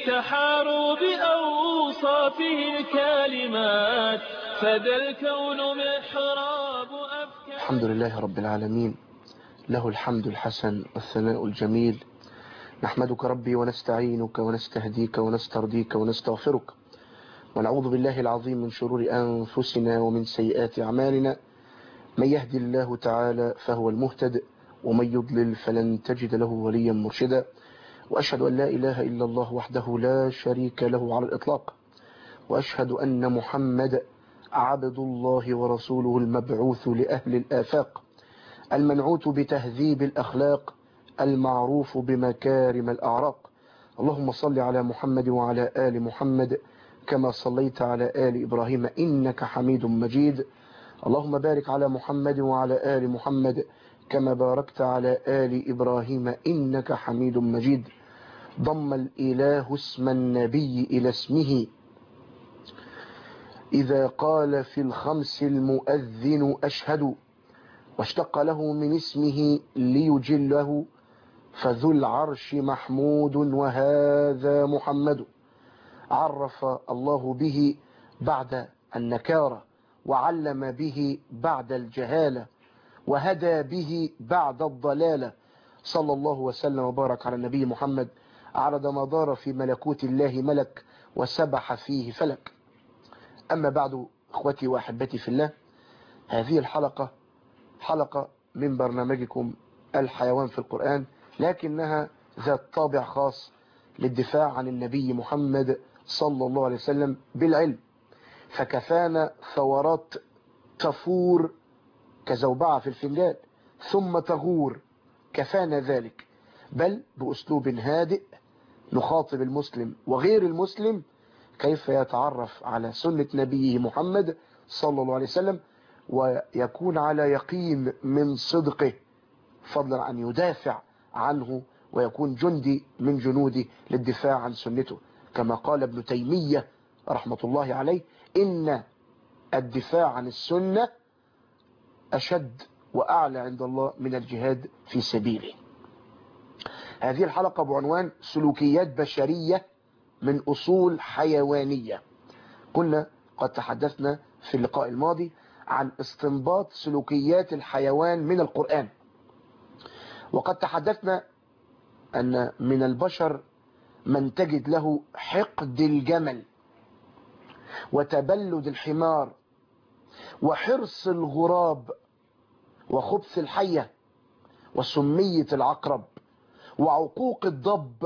تحاروا بأوصافه الكالمات فذا الكون محراب أفكار الحمد لله رب العالمين له الحمد الحسن والثناء الجميل نحمدك ربي ونستعينك ونستهديك ونسترضيك ونستغفرك ونعوذ بالله العظيم من شرور أنفسنا ومن سيئات أعمالنا من يهدي الله تعالى فهو المهتد ومن يضلل فلن تجد له وليا مرشدا وأشهد أن لا إله إلا الله وحده لا شريك له على الإطلاق وأشهد أن محمد عبد الله ورسوله المبعوث لأهل الآفاق المنعوت بتهذيب الأخلاق المعروف بمكارم الأعراق اللهم صل على محمد وعلى آل محمد كما صليت على آل إبراهيم إنك حميد مجيد اللهم بارك على محمد وعلى آل محمد كما باركت على آل إبراهيم إنك حميد مجيد ضم الإله اسم النبي إلى اسمه إذا قال في الخمس المؤذن أشهد واشتق له من اسمه ليجله فذو العرش محمود وهذا محمد عرف الله به بعد النكارة وعلم به بعد الجهالة وهدى به بعد الضلالة صلى الله وسلم وبارك على النبي محمد عرض ما دار في ملكوت الله ملك وسبح فيه فلك أما بعد أخوتي وأحبتي في الله هذه الحلقة حلقة من برنامجكم الحيوان في القرآن لكنها ذات طابع خاص للدفاع عن النبي محمد صلى الله عليه وسلم بالعلم فكفانا ثورات تفور كزوبعة في الفنجان ثم تغور كفانا ذلك بل بأسلوب هادئ نخاطب المسلم وغير المسلم كيف يتعرف على سنة نبيه محمد صلى الله عليه وسلم ويكون على يقين من صدقه فضلا عن يدافع عنه ويكون جندي من جنوده للدفاع عن سنته كما قال ابن تيمية رحمة الله عليه إن الدفاع عن السنة أشد وأعلى عند الله من الجهاد في سبيله هذه الحلقة بعنوان سلوكيات بشرية من أصول حيوانية كنا قد تحدثنا في اللقاء الماضي عن استنباط سلوكيات الحيوان من القرآن وقد تحدثنا أن من البشر من تجد له حقد الجمل وتبلد الحمار وحرص الغراب وخبث الحية وسمية العقرب وعقوق الضب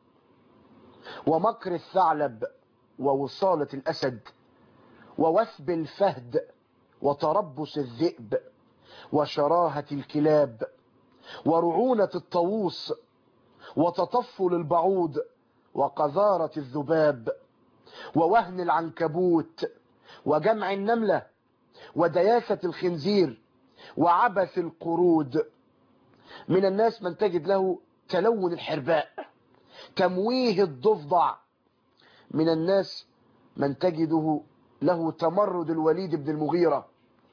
ومكر الثعلب ووصالة الأسد ووثب الفهد وتربص الذئب وشراهة الكلاب ورعونة الطاووس وتطفل البعوض وقذارة الذباب ووهن العنكبوت وجمع النملة ودياسة الخنزير وعبث القرود من الناس من تجد له تلون الحرباء تمويه الضفدع من الناس من تجده له تمرد الوليد بن المغيرة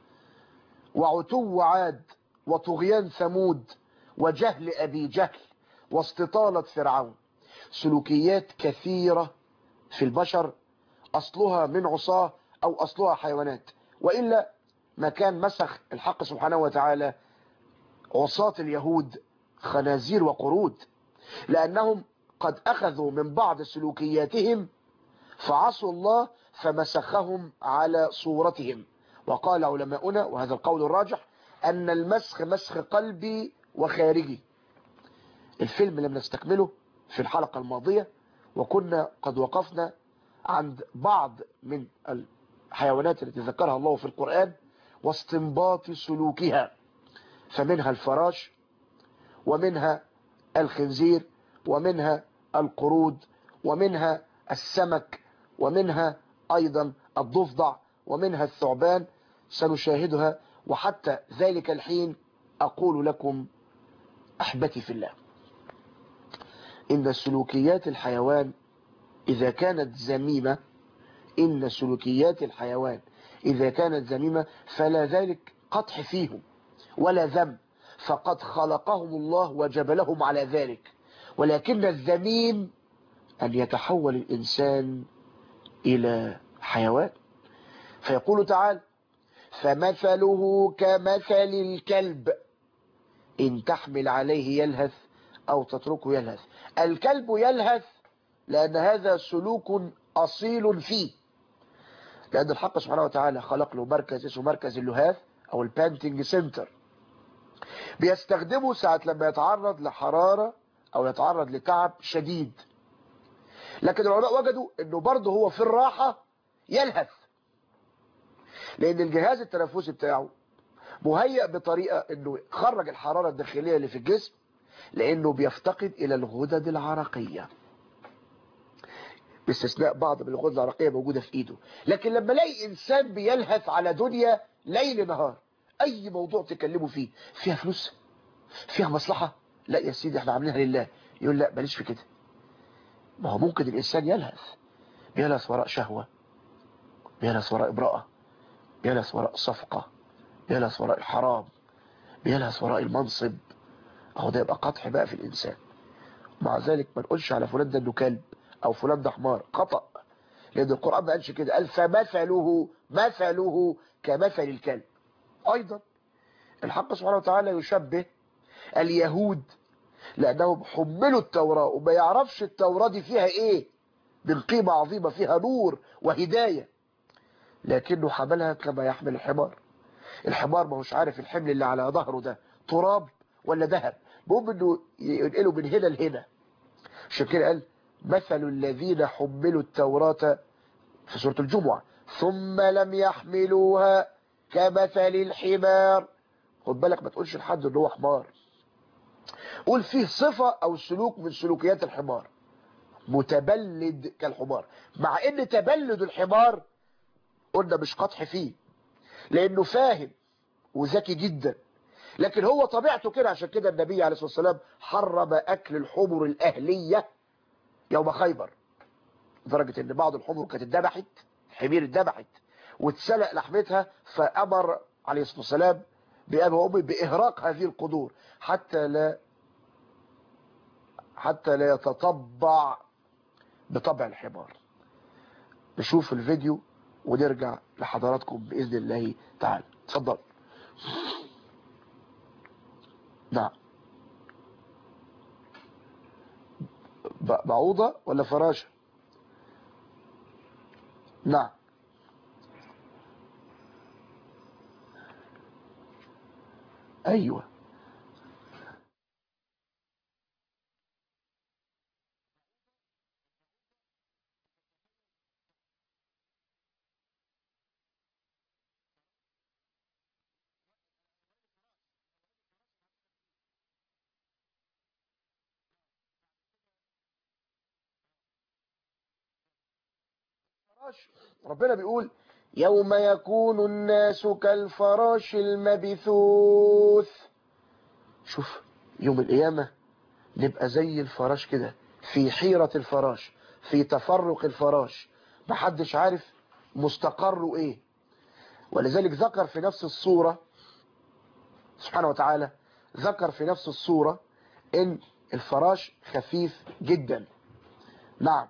وعتو عاد وطغيان ثمود وجهل أبي جهل واستطالة فرعون سلوكيات كثيرة في البشر أصلها من عصاه أو أصلها حيوانات وإلا ما كان مسخ الحق سبحانه وتعالى عصاة اليهود خنازير وقرود لأنهم قد أخذوا من بعض سلوكياتهم فعصوا الله فمسخهم على صورتهم وقال علماؤنا وهذا القول الراجح أن المسخ مسخ قلبي وخارجي الفيلم لم نستكمله في الحلقة الماضية وكنا قد وقفنا عند بعض من الحيوانات التي ذكرها الله في القرآن واستنباط سلوكها فمنها الفراش ومنها الخنزير ومنها القرود ومنها السمك ومنها أيضا الضفدع ومنها الثعبان سنشاهدها وحتى ذلك الحين أقول لكم أحبتي في الله إن سلوكيات الحيوان إذا كانت زميمة إن سلوكيات الحيوان إذا كانت زميمة فلا ذلك قطح فيهم ولا ذنب فقد خلقهم الله وجبلهم على ذلك ولكن الذميم أن يتحول الإنسان إلى حيوان فيقول تعالى فمثله كمثل الكلب إن تحمل عليه يلهث أو تتركه يلهث الكلب يلهث لأن هذا سلوك أصيل فيه لأن الحق سبحانه وتعالى خلق له مركز اسمه مركز اللهاث أو البانتنج سنتر بيستخدمه ساعة لما يتعرض لحرارة أو يتعرض لتعب شديد لكن العلماء وجدوا أنه برضه هو في الراحة يلهث لأن الجهاز التنفسي بتاعه مهيأ بطريقة أنه يخرج الحرارة الداخلية اللي في الجسم لأنه بيفتقد إلى الغدد العرقية باستثناء بعض من الغدد العرقية موجودة في إيده لكن لما الاقي إنسان بيلهث على دنيا ليل نهار أي موضوع تكلمه فيه فيها فلوس فيها مصلحة لا يا سيدي احنا عاملينها لله يقول لا ماليش في كده ما هو ممكن الإنسان يلهث بيلهث وراء شهوة بيلهث وراء امرأة بيلهث وراء صفقة بيلهث وراء الحرام بيلهث وراء المنصب اهو ده يبقى قطع بقى في الإنسان مع ذلك ما نقولش على فلان ده انه كلب او فلان ده حمار خطأ لأن القرآن ما قالش كده قال فمثله مثله كمثل الكلب أيضا الحق سبحانه وتعالى يشبه اليهود لأنهم حملوا التوراة وما يعرفش التوراة دي فيها إيه من قيمة عظيمة فيها نور وهداية لكنه حملها كما يحمل الحمار الحمار ما هوش عارف الحمل اللي على ظهره ده تراب ولا ذهب المهم انه ينقله من هنا لهنا عشان كده قال مثل الذين حملوا التوراة في سورة الجمعة ثم لم يحملوها كمثل الحمار خد بالك ما تقولش لحد ان هو حمار قول فيه صفة او سلوك من سلوكيات الحمار متبلد كالحمار مع ان تبلد الحمار قلنا مش قطح فيه لانه فاهم وذكي جدا لكن هو طبيعته كده عشان كده النبي عليه الصلاة والسلام حرم اكل الحمر الاهلية يوم خيبر لدرجة ان بعض الحمر كانت اتذبحت حمير اتذبحت واتسلق لحمتها فامر عليه الصلاة والسلام بأبي وأمي بإهراق هذه القدور حتى لا حتى لا يتطبع بطبع الحمار نشوف الفيديو ونرجع لحضراتكم بإذن الله تعالى تفضل نعم بعوضة ولا فراشة نعم ايوه ربنا بيقول يوم يكون الناس كالفراش المبثوث شوف يوم القيامة نبقى زي الفراش كده في حيرة الفراش في تفرق الفراش محدش عارف مستقره ايه ولذلك ذكر في نفس الصورة سبحانه وتعالى ذكر في نفس الصورة ان الفراش خفيف جدا نعم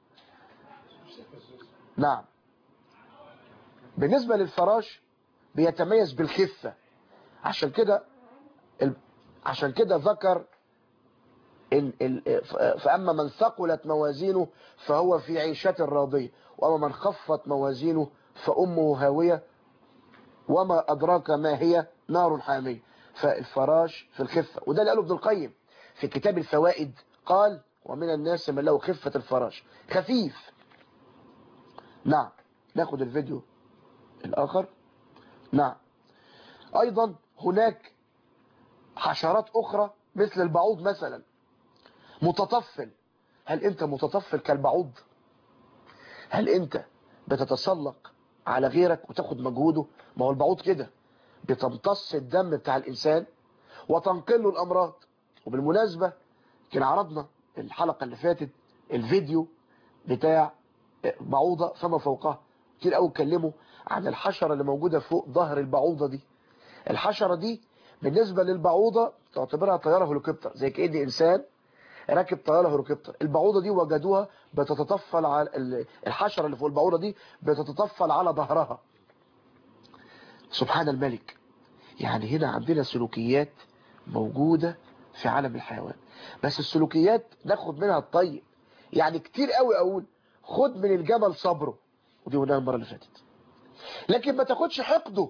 نعم بالنسبة للفراش بيتميز بالخفة عشان كده عشان كده ذكر إن فأما من ثقلت موازينه فهو في عيشة راضية وأما من خفت موازينه فأمه هاوية وما أدراك ما هي نار حامية فالفراش في الخفة وده اللي قاله ابن القيم في كتاب الفوائد قال ومن الناس من له خفة الفراش خفيف نعم ناخد الفيديو الآخر نعم أيضا هناك حشرات أخرى مثل البعوض مثلا متطفل هل أنت متطفل كالبعوض هل أنت بتتسلق على غيرك وتاخد مجهوده ما هو البعوض كده بتمتص الدم بتاع الإنسان وتنقل له الأمراض وبالمناسبة كنا عرضنا الحلقة اللي فاتت الفيديو بتاع بعوضة فما فوقها كتير قوي اتكلموا عن الحشرة اللي موجودة فوق ظهر البعوضة دي الحشرة دي بالنسبة للبعوضة تعتبرها طيارة هليكوبتر زي كأن إنسان راكب طياره هليكوبتر البعوضه دي وجدوها بتتطفل على ال- الحشره اللي فوق البعوضه دي بتتطفل على ظهرها سبحان الملك يعني هنا عندنا سلوكيات موجوده في عالم الحيوان بس السلوكيات ناخد منها الطيب يعني كتير قوي اقول خد من الجمل صبره ودي قلناها المره اللي فاتت لكن ما تاخدش حقده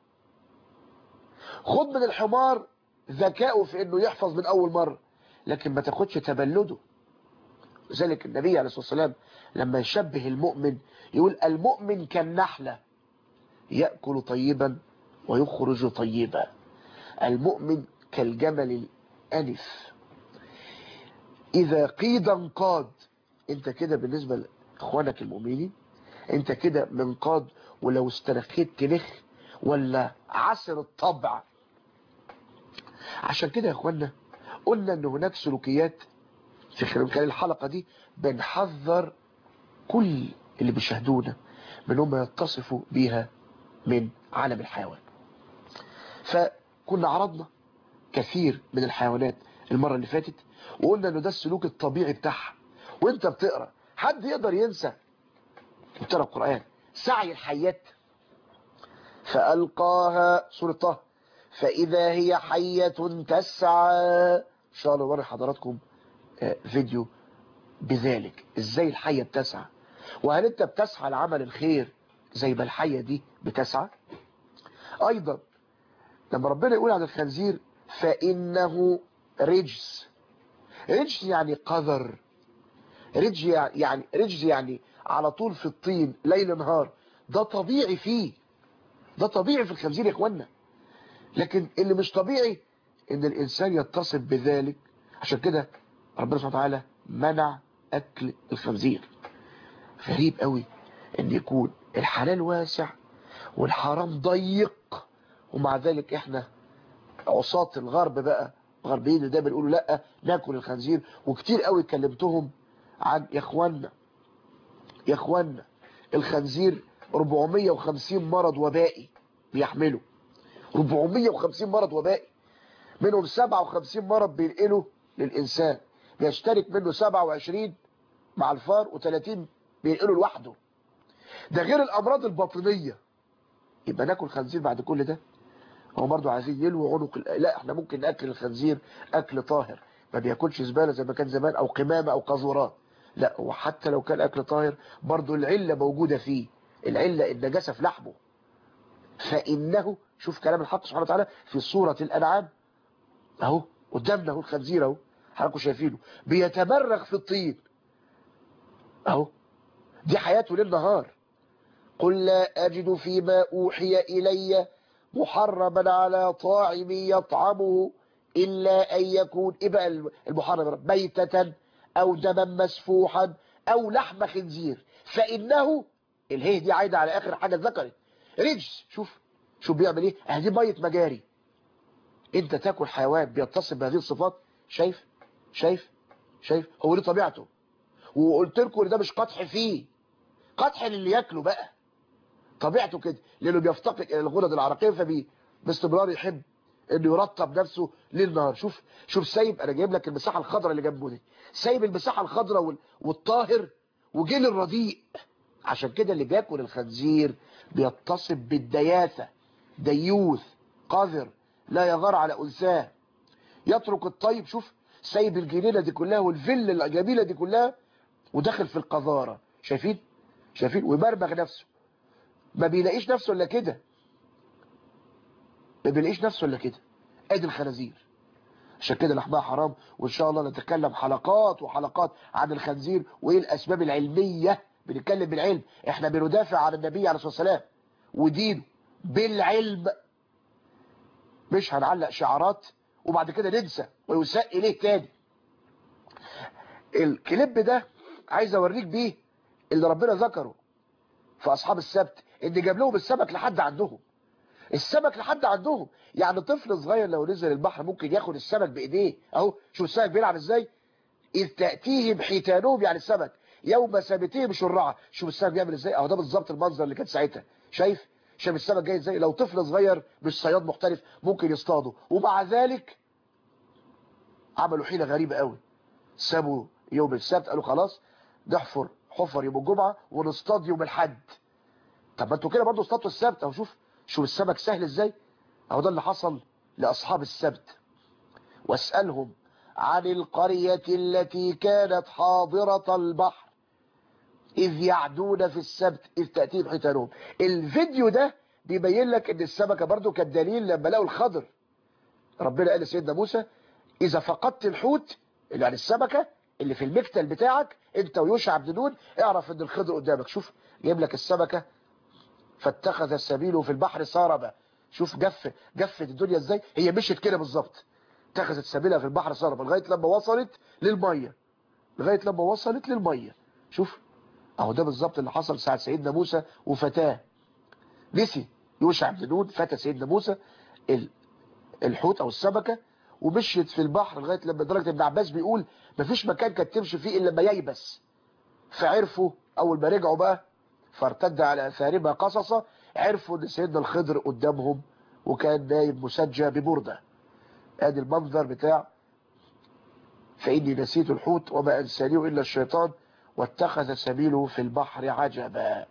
خد من الحمار ذكائه في انه يحفظ من اول مرة لكن ما تاخدش تبلده لذلك النبي عليه الصلاة والسلام لما يشبه المؤمن يقول المؤمن كالنحلة يأكل طيبا ويخرج طيبا المؤمن كالجمل الأنف إذا قيد انقاد انت كده بالنسبة لإخوانك المؤمنين انت كده منقاد ولو استرخيت تنخ ولا عسر الطبع عشان كده يا اخوانا قلنا ان هناك سلوكيات في خلال الحلقة دي بنحذر كل اللي بيشاهدونا من هم يتصفوا بيها من عالم الحيوان فكنا عرضنا كثير من الحيوانات المرة اللي فاتت وقلنا انه ده السلوك الطبيعي بتاعها وانت بتقرأ حد يقدر ينسى بتقرأ القرآن سعي الحيات فألقاها سورة طه فإذا هي حية تسعى إن شاء الله وري حضراتكم آه، فيديو بذلك إزاي الحية بتسعى وهل أنت بتسعى لعمل الخير زي ما الحية دي بتسعى أيضا لما ربنا يقول عن الخنزير فإنه رجس رجس يعني قذر رجز يعني رجز يعني على طول في الطين ليل نهار ده طبيعي فيه ده طبيعي في الخنزير يا اخوانا لكن اللي مش طبيعي ان الانسان يتصف بذلك عشان كده ربنا سبحانه وتعالى منع اكل الخنزير غريب قوي ان يكون الحلال واسع والحرام ضيق ومع ذلك احنا عصاة الغرب بقى غربيين ده بنقولوا لا ناكل الخنزير وكتير قوي كلمتهم عن يا اخوانا يا اخوانا الخنزير 450 مرض وبائي بيحمله 450 مرض وبائي منهم 57 مرض بينقله للإنسان بيشترك منه 27 مع الفار و30 بينقله لوحده ده غير الأمراض الباطنية يبقى ناكل خنزير بعد كل ده هو برضه عايزين يلووا عنق ال- لا احنا ممكن ناكل الخنزير اكل طاهر ما بياكلش زباله زي ما كان زمان او قمامه او قاذورات لا هو حتى لو كان اكل طاهر برضه العله موجوده فيه العله النجاسه في لحمه فانه شوف كلام الحق سبحانه وتعالى في سوره الانعام اهو قدامنا اهو الخنزير اهو حضراتكم شايفينه بيتمرغ في الطين اهو دي حياته ليل نهار قل لا أجد فيما أوحي إلي محرما على طاعم يطعمه إلا أن يكون إيه بقى المحرم ميتة أو دما مسفوحا أو لحم خنزير فإنه الهي دي عايدة على آخر حاجة ذكرت رجس شوف شوف بيعمل إيه أهدي مية مجاري أنت تاكل حيوان بيتصف بهذه الصفات شايف شايف شايف هو ليه طبيعته وقلت لكم ان ده مش قطح فيه قطح للي ياكله بقى طبيعته كده لانه بيفتقد الى الغدد العرقيه فبي باستمرار يحب انه يرطب نفسه ليل نهار شوف شوف سايب انا جايب لك المساحه الخضراء اللي جنبه دي سايب المساحه الخضراء وال- والطاهر وجيل الرديء عشان كده اللي بياكل الخنزير بيتصف بالدياثه ديوث قذر لا يغار على انثاه يترك الطيب شوف سايب الجنينه دي كلها والفيلا الجميله دي كلها وداخل في القذاره شايفين شايفين ويبرمغ نفسه ما بيلاقيش نفسه الا كده ما بيلاقيش نفسه الا كده ادي الخنازير عشان كده لحمها حرام وان شاء الله نتكلم حلقات وحلقات عن الخنزير وايه الاسباب العلميه بنتكلم بالعلم احنا بندافع عن النبي عليه الصلاه والسلام ودينه بالعلم مش هنعلق شعارات وبعد كده ننسى ويساء اليه تاني الكليب ده عايز اوريك بيه اللي ربنا ذكره في اصحاب السبت ان جاب لهم السمك لحد عندهم السمك لحد عندهم يعني طفل صغير لو نزل البحر ممكن ياخد السمك بايديه اهو شوف السمك بيلعب ازاي اذ تاتيهم حيتانهم يعني السمك يوم سابتهم شرعه شوف السمك بيعمل ازاي اهو ده بالظبط المنظر اللي كان ساعتها شايف شايف السمك جاي ازاي لو طفل صغير مش صياد محترف ممكن يصطاده ومع ذلك عملوا حيله غريبه قوي سابوا يوم السبت قالوا خلاص نحفر حفر يوم الجمعة ونصطاد يوم الحد طب ما انتوا كده برضه اصطادوا السبت اهو شوف شوف السمك سهل ازاي اهو ده اللي حصل لاصحاب السبت واسألهم عن القرية التي كانت حاضرة البحر إذ يعدون في السبت إذ تأتيهم حيتانهم الفيديو ده بيبين لك ان السمكة برضو كان دليل لما لقوا الخضر ربنا قال لسيدنا موسى إذا فقدت الحوت اللي يعني السمكة اللي في المكتل بتاعك انت ويوشع بن نون اعرف ان الخضر قدامك شوف جايب لك السمكة فاتخذ سبيله في البحر ساربا شوف جف جفت الدنيا ازاي هي مشت كده بالظبط اتخذت سبيلها في البحر ساربا لغايه لما وصلت للميه لغايه لما وصلت للميه شوف اهو ده بالظبط اللي حصل ساعه سيدنا موسى وفتاه نسي يوشع بن نون فتى سيدنا موسى الحوت او السمكه ومشيت في البحر لغايه لما درجه ابن عباس بيقول مفيش مكان كانت تمشي فيه الا لما ييبس فعرفوا اول ما رجعوا بقى فارتد على اثارهما قصصا عرفوا ان سيدنا الخضر قدامهم وكان نايم مسجى ببرده ادي المنظر بتاع فاني نسيت الحوت وما انسانيه الا الشيطان واتخذ سبيله في البحر عجبا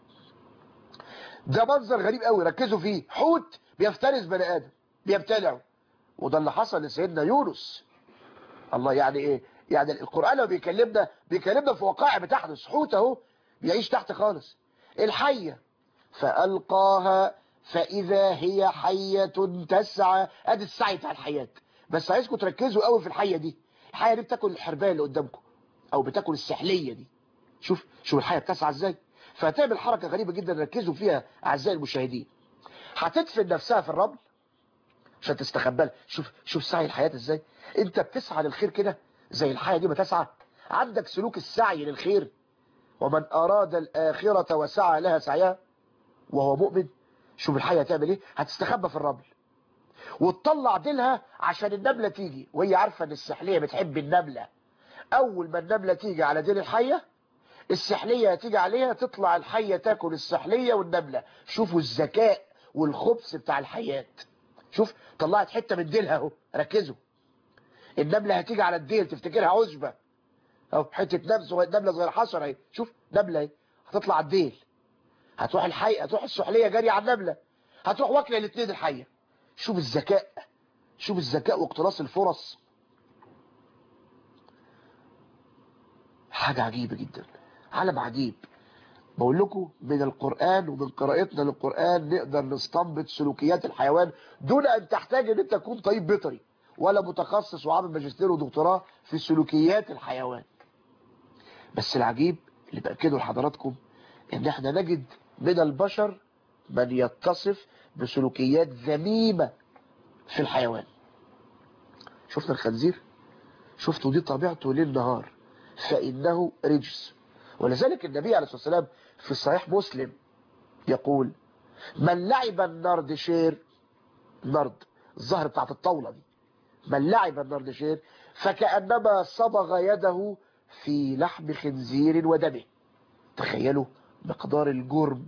ده منظر غريب قوي ركزوا فيه حوت بيفترس بني ادم بيبتلعه وده اللي حصل لسيدنا يونس الله يعني ايه يعني القرآن لو بيكلمنا بيكلمنا في وقائع بتحدث حوت اهو بيعيش تحت خالص الحية فألقاها فإذا هي حية تسعى ادي السعي بتاع الحيات بس عايزكم تركزوا قوي في الحية دي الحية دي بتاكل الحرباية اللي قدامكم او بتاكل السحلية دي شوف شوف الحية بتسعى ازاي فهتعمل حركة غريبة جدا ركزوا فيها اعزائي المشاهدين هتدفن نفسها في الرمل عشان تستخبى شوف شوف سعي الحياة ازاي انت بتسعى للخير كده زي الحياة دي ما تسعى عندك سلوك السعي للخير ومن اراد الاخرة وسعى لها سعيها وهو مؤمن شوف الحية هتعمل ايه هتستخبى في الرمل وتطلع ديلها عشان النملة تيجي وهي عارفة ان السحلية بتحب النملة اول ما النملة تيجي على ديل الحية السحلية هتيجي عليها تطلع الحية تاكل السحلية والنملة شوفوا الذكاء والخبث بتاع الحيات شوف طلعت حتة من ديلها اهو ركزوا النملة هتيجي على الديل تفتكرها عشبة اهو حتة نملة صغيرة نملة صغيرة حشرة اهي شوف نملة اهي هتطلع على الديل هتروح الحي هتروح السحلية جارية على النملة هتروح واكلة الاثنين الحية شوف الذكاء شوف الذكاء واقتراص الفرص حاجة عجيبة جدا عالم عجيب بقول لكم من القرآن ومن قراءتنا للقرآن نقدر نستنبط سلوكيات الحيوان دون أن تحتاج أن أنت تكون طبيب بيطري ولا متخصص وعامل ماجستير ودكتوراه في سلوكيات الحيوان بس العجيب اللي بأكده لحضراتكم ان احنا نجد من البشر من يتصف بسلوكيات ذميمة في الحيوان شفنا الخنزير شفتوا دي طبيعته ليل نهار فإنه رجس ولذلك النبي عليه الصلاة والسلام في صحيح مسلم يقول من لعب النردشير نرد الظهر بتاعت الطاولة دي من لعب النردشير فكأنما صبغ يده في لحم خنزير ودمه تخيلوا مقدار الجرم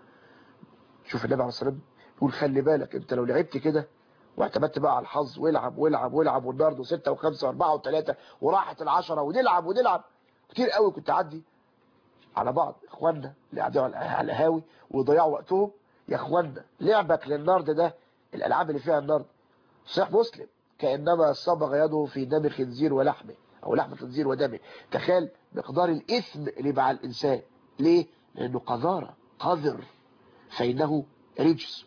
شوف النبي عليه الصلاة والسلام يقول خلي بالك انت لو لعبت كده واعتمدت بقى على الحظ والعب والعب والعب والنرد وستة وخمسة واربعة وثلاثة وراحت العشرة ونلعب ونلعب كتير قوي كنت اعدي على بعض اخواننا اللي قاعدين على القهاوي ويضيعوا وقتهم يا اخواننا لعبك للنرد ده الالعاب اللي فيها النرد صحيح مسلم كانما صبغ يده في دم خنزير ولحمه او لحم خنزير ودمه تخيل مقدار الاثم اللي مع الانسان ليه لانه قذاره قذر فانه رجس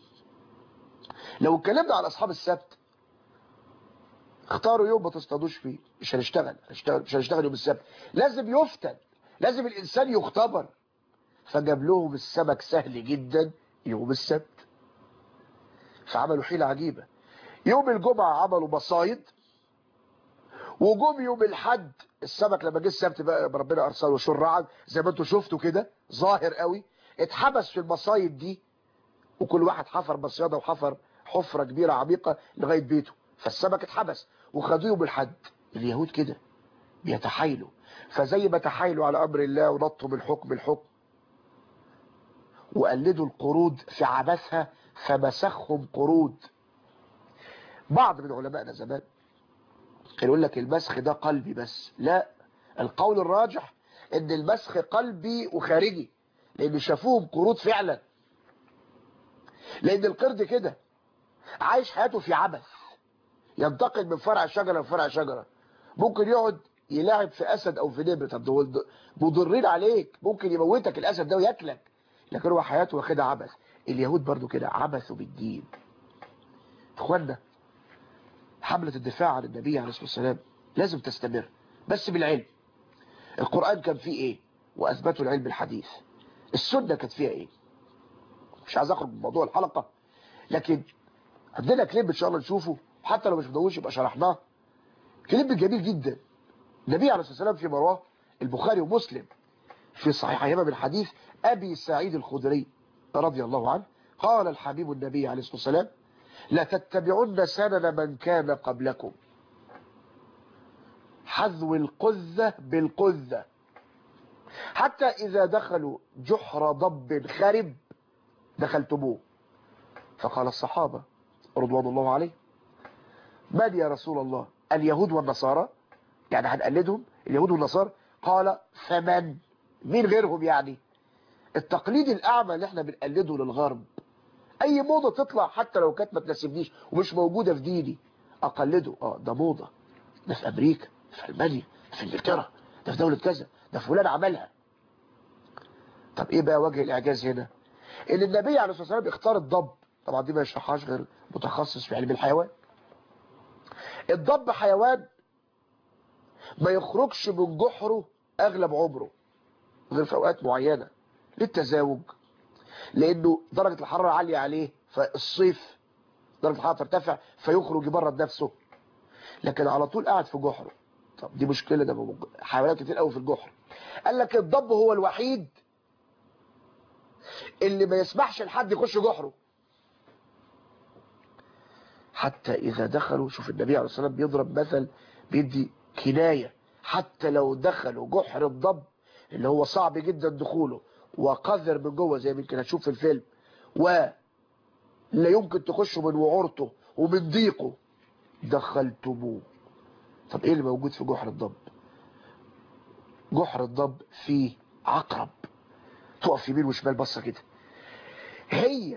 لو اتكلمنا على اصحاب السبت اختاروا يوم ما تصطادوش فيه مش هنشتغل هنشتغل مش هنشتغل يوم السبت لازم يفتن لازم الانسان يختبر فجاب لهم السمك سهل جدا يوم السبت فعملوا حيلة عجيبة يوم الجمعة عملوا مصايد وجم يوم الحد السمك لما جه السبت بقى ربنا ارسله شرعا زي ما انتم شفتوا كده ظاهر قوي اتحبس في المصايد دي وكل واحد حفر مصيده وحفر حفرة كبيرة عميقة لغاية بيته فالسمك اتحبس وخدوه يوم الحد اليهود كده بيتحايلوا فزي ما تحايلوا على امر الله ونطوا من حكم الحكم وقلدوا القرود في عبثها فمسخهم قرود بعض من علمائنا زمان كان يقول لك المسخ ده قلبي بس لا القول الراجح ان المسخ قلبي وخارجي لان شافوهم قرود فعلا لان القرد كده عايش حياته في عبث ينتقل من فرع شجرة لفرع شجرة ممكن يقعد يلاعب في اسد او في نمر طب دول مضرين عليك ممكن يموتك الاسد ده وياكلك لكن هو حياته واخدها عبث اليهود برضو كده عبثوا بالدين اخوانا حملة الدفاع عن النبي عليه الصلاة والسلام لازم تستمر بس بالعلم القرآن كان فيه ايه واثبتوا العلم الحديث السنة كانت فيها ايه مش عايز اخرج من موضوع الحلقة لكن عندنا كليب ان شاء الله نشوفه حتى لو مش مدوش يبقى شرحناه كليب جميل جدا النبي عليه الصلاة والسلام في مرواه البخاري ومسلم في صحيحهما من حديث أبي سعيد الخدري رضي الله عنه قال الحبيب النبي عليه الصلاة والسلام لا تتبعن سنن من كان قبلكم حذو القذة بالقذة حتى إذا دخلوا جحر ضب خرب دخلتموه فقال الصحابة رضوان الله عليه من يا رسول الله اليهود والنصارى يعني هنقلدهم اليهود والنصارى قال فمن مين غيرهم يعني التقليد الأعمى اللي احنا بنقلده للغرب اي موضة تطلع حتى لو كانت ما تناسبنيش ومش موجودة في ديني اقلده اه ده موضة ده في امريكا في المانيا في انجلترا ده في دولة كذا ده فلان عملها طب ايه بقى وجه الاعجاز هنا ان النبي عليه الصلاة والسلام اختار الضب طبعا دي ما يشرحهاش غير متخصص في علم الحيوان الضب حيوان ما يخرجش من جحره اغلب عمره غير في اوقات معينة للتزاوج لانه درجة الحرارة عالية عليه فالصيف درجة الحرارة ترتفع فيخرج يبرد نفسه لكن على طول قاعد في جحره طب دي مشكلة ده حيوانات كتير قوي في الجحر قال لك الضب هو الوحيد اللي ما يسمحش لحد يخش جحره حتى إذا دخلوا شوف النبي عليه الصلاة والسلام بيضرب مثل بيدي كناية حتى لو دخلوا جحر الضب اللي هو صعب جدا دخوله وقذر من جوه زي ما يمكن هتشوف في الفيلم ولا يمكن تخشوا من وعورته ومن ضيقه دخلتموه طب ايه اللي موجود في جحر الضب جحر الضب فيه عقرب تقف يمين وشمال بصه كده هي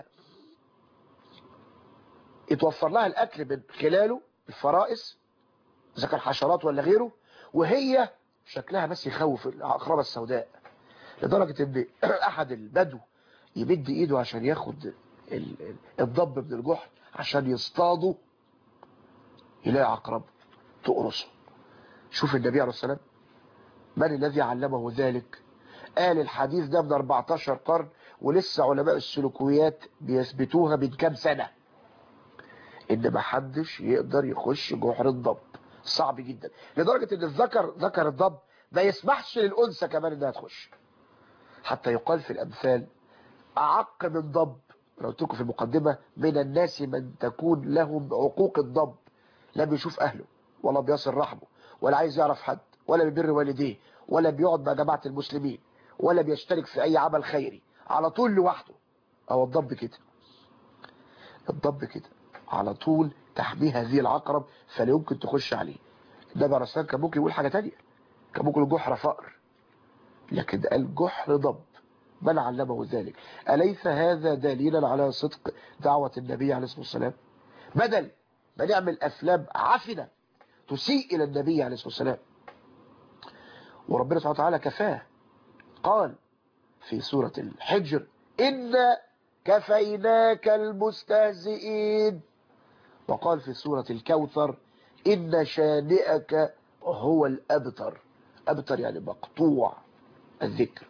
يتوفر لها الاكل من خلاله الفرائس اذا كان حشرات ولا غيره وهي شكلها بس يخوف العقربه السوداء لدرجة ان احد البدو يمد ايده عشان ياخد الضب من الجحر عشان يصطاده يلاقي عقرب تقرصه شوف النبي عليه السلام من الذي علمه ذلك قال الحديث ده من 14 قرن ولسه علماء السلوكيات بيثبتوها من كام سنة ان ما حدش يقدر يخش جحر الضب صعب جدا لدرجة ان الذكر ذكر الضب ما يسمحش للأنثى كمان انها تخش حتى يقال في الأمثال أعق من ضب لو قلت في المقدمة من الناس من تكون لهم عقوق الضب لا بيشوف أهله ولا بيصل رحمه ولا عايز يعرف حد ولا بيبر والديه ولا بيقعد مع جماعة المسلمين ولا بيشترك في أي عمل خيري على طول لوحده أو الضب كده الضب كده على طول تحميه هذه العقرب فلا يمكن تخش عليه النبي عليه الصلاة كان ممكن يقول حاجة تانية كان ممكن الجحر فقر لكن قال جحر ضب من علمه ذلك أليس هذا دليلا على صدق دعوة النبي عليه الصلاة والسلام بدل ما نعمل أفلام عفنة تسيء إلى النبي عليه الصلاة والسلام وربنا سبحانه وتعالى كفاه قال في سورة الحجر إنا كفيناك المستهزئين وقال في سورة الكوثر إن شانئك هو الأبتر أبتر يعني مقطوع الذكر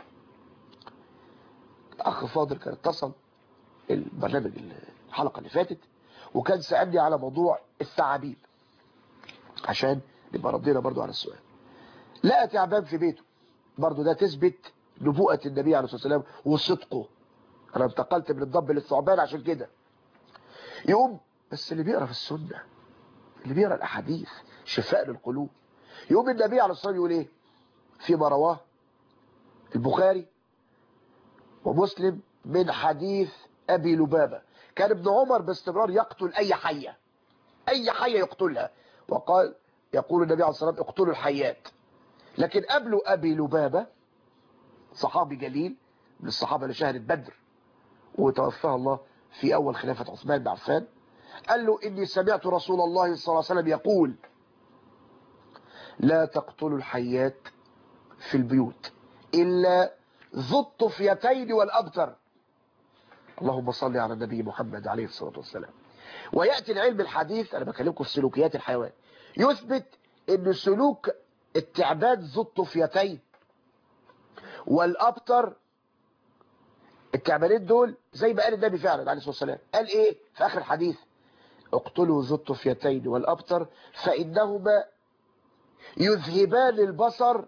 أخ فاضل كان اتصل البرنامج الحلقة اللي فاتت وكان سألني على موضوع الثعابين عشان نبقى ردينا برضو على السؤال لقى تعبان في بيته برضو ده تثبت نبوءة النبي عليه الصلاة والسلام وصدقه أنا انتقلت من الضب للثعبان عشان كده يقوم بس اللي بيقرأ في السنة اللي بيقرأ الأحاديث شفاء للقلوب يقوم النبي عليه الصلاة والسلام يقول ايه فيما رواه البخاري ومسلم من حديث أبي لبابة كان ابن عمر باستمرار يقتل أي حية أي حية يقتلها وقال يقول النبي عليه الصلاة والسلام اقتلوا الحيات لكن قبله أبي لبابة صحابي جليل من الصحابة اللي شهدت بدر وتوفاها الله في أول خلافة عثمان بن عفان قال له إني سمعت رسول الله صلى الله عليه وسلم يقول لا تقتلوا الحيات في البيوت إلا ذو الطفيتين والأبتر اللهم صل على النبي محمد عليه الصلاة والسلام ويأتي العلم الحديث أنا بكلمكم في سلوكيات الحيوان يثبت أن سلوك التعباد ذو الطفيتين والأبتر التعبانين دول زي ما قال النبي فعلا عليه الصلاة والسلام قال إيه في آخر الحديث اقتلوا ذو الطفيتين والأبتر فإنهما يذهبان البصر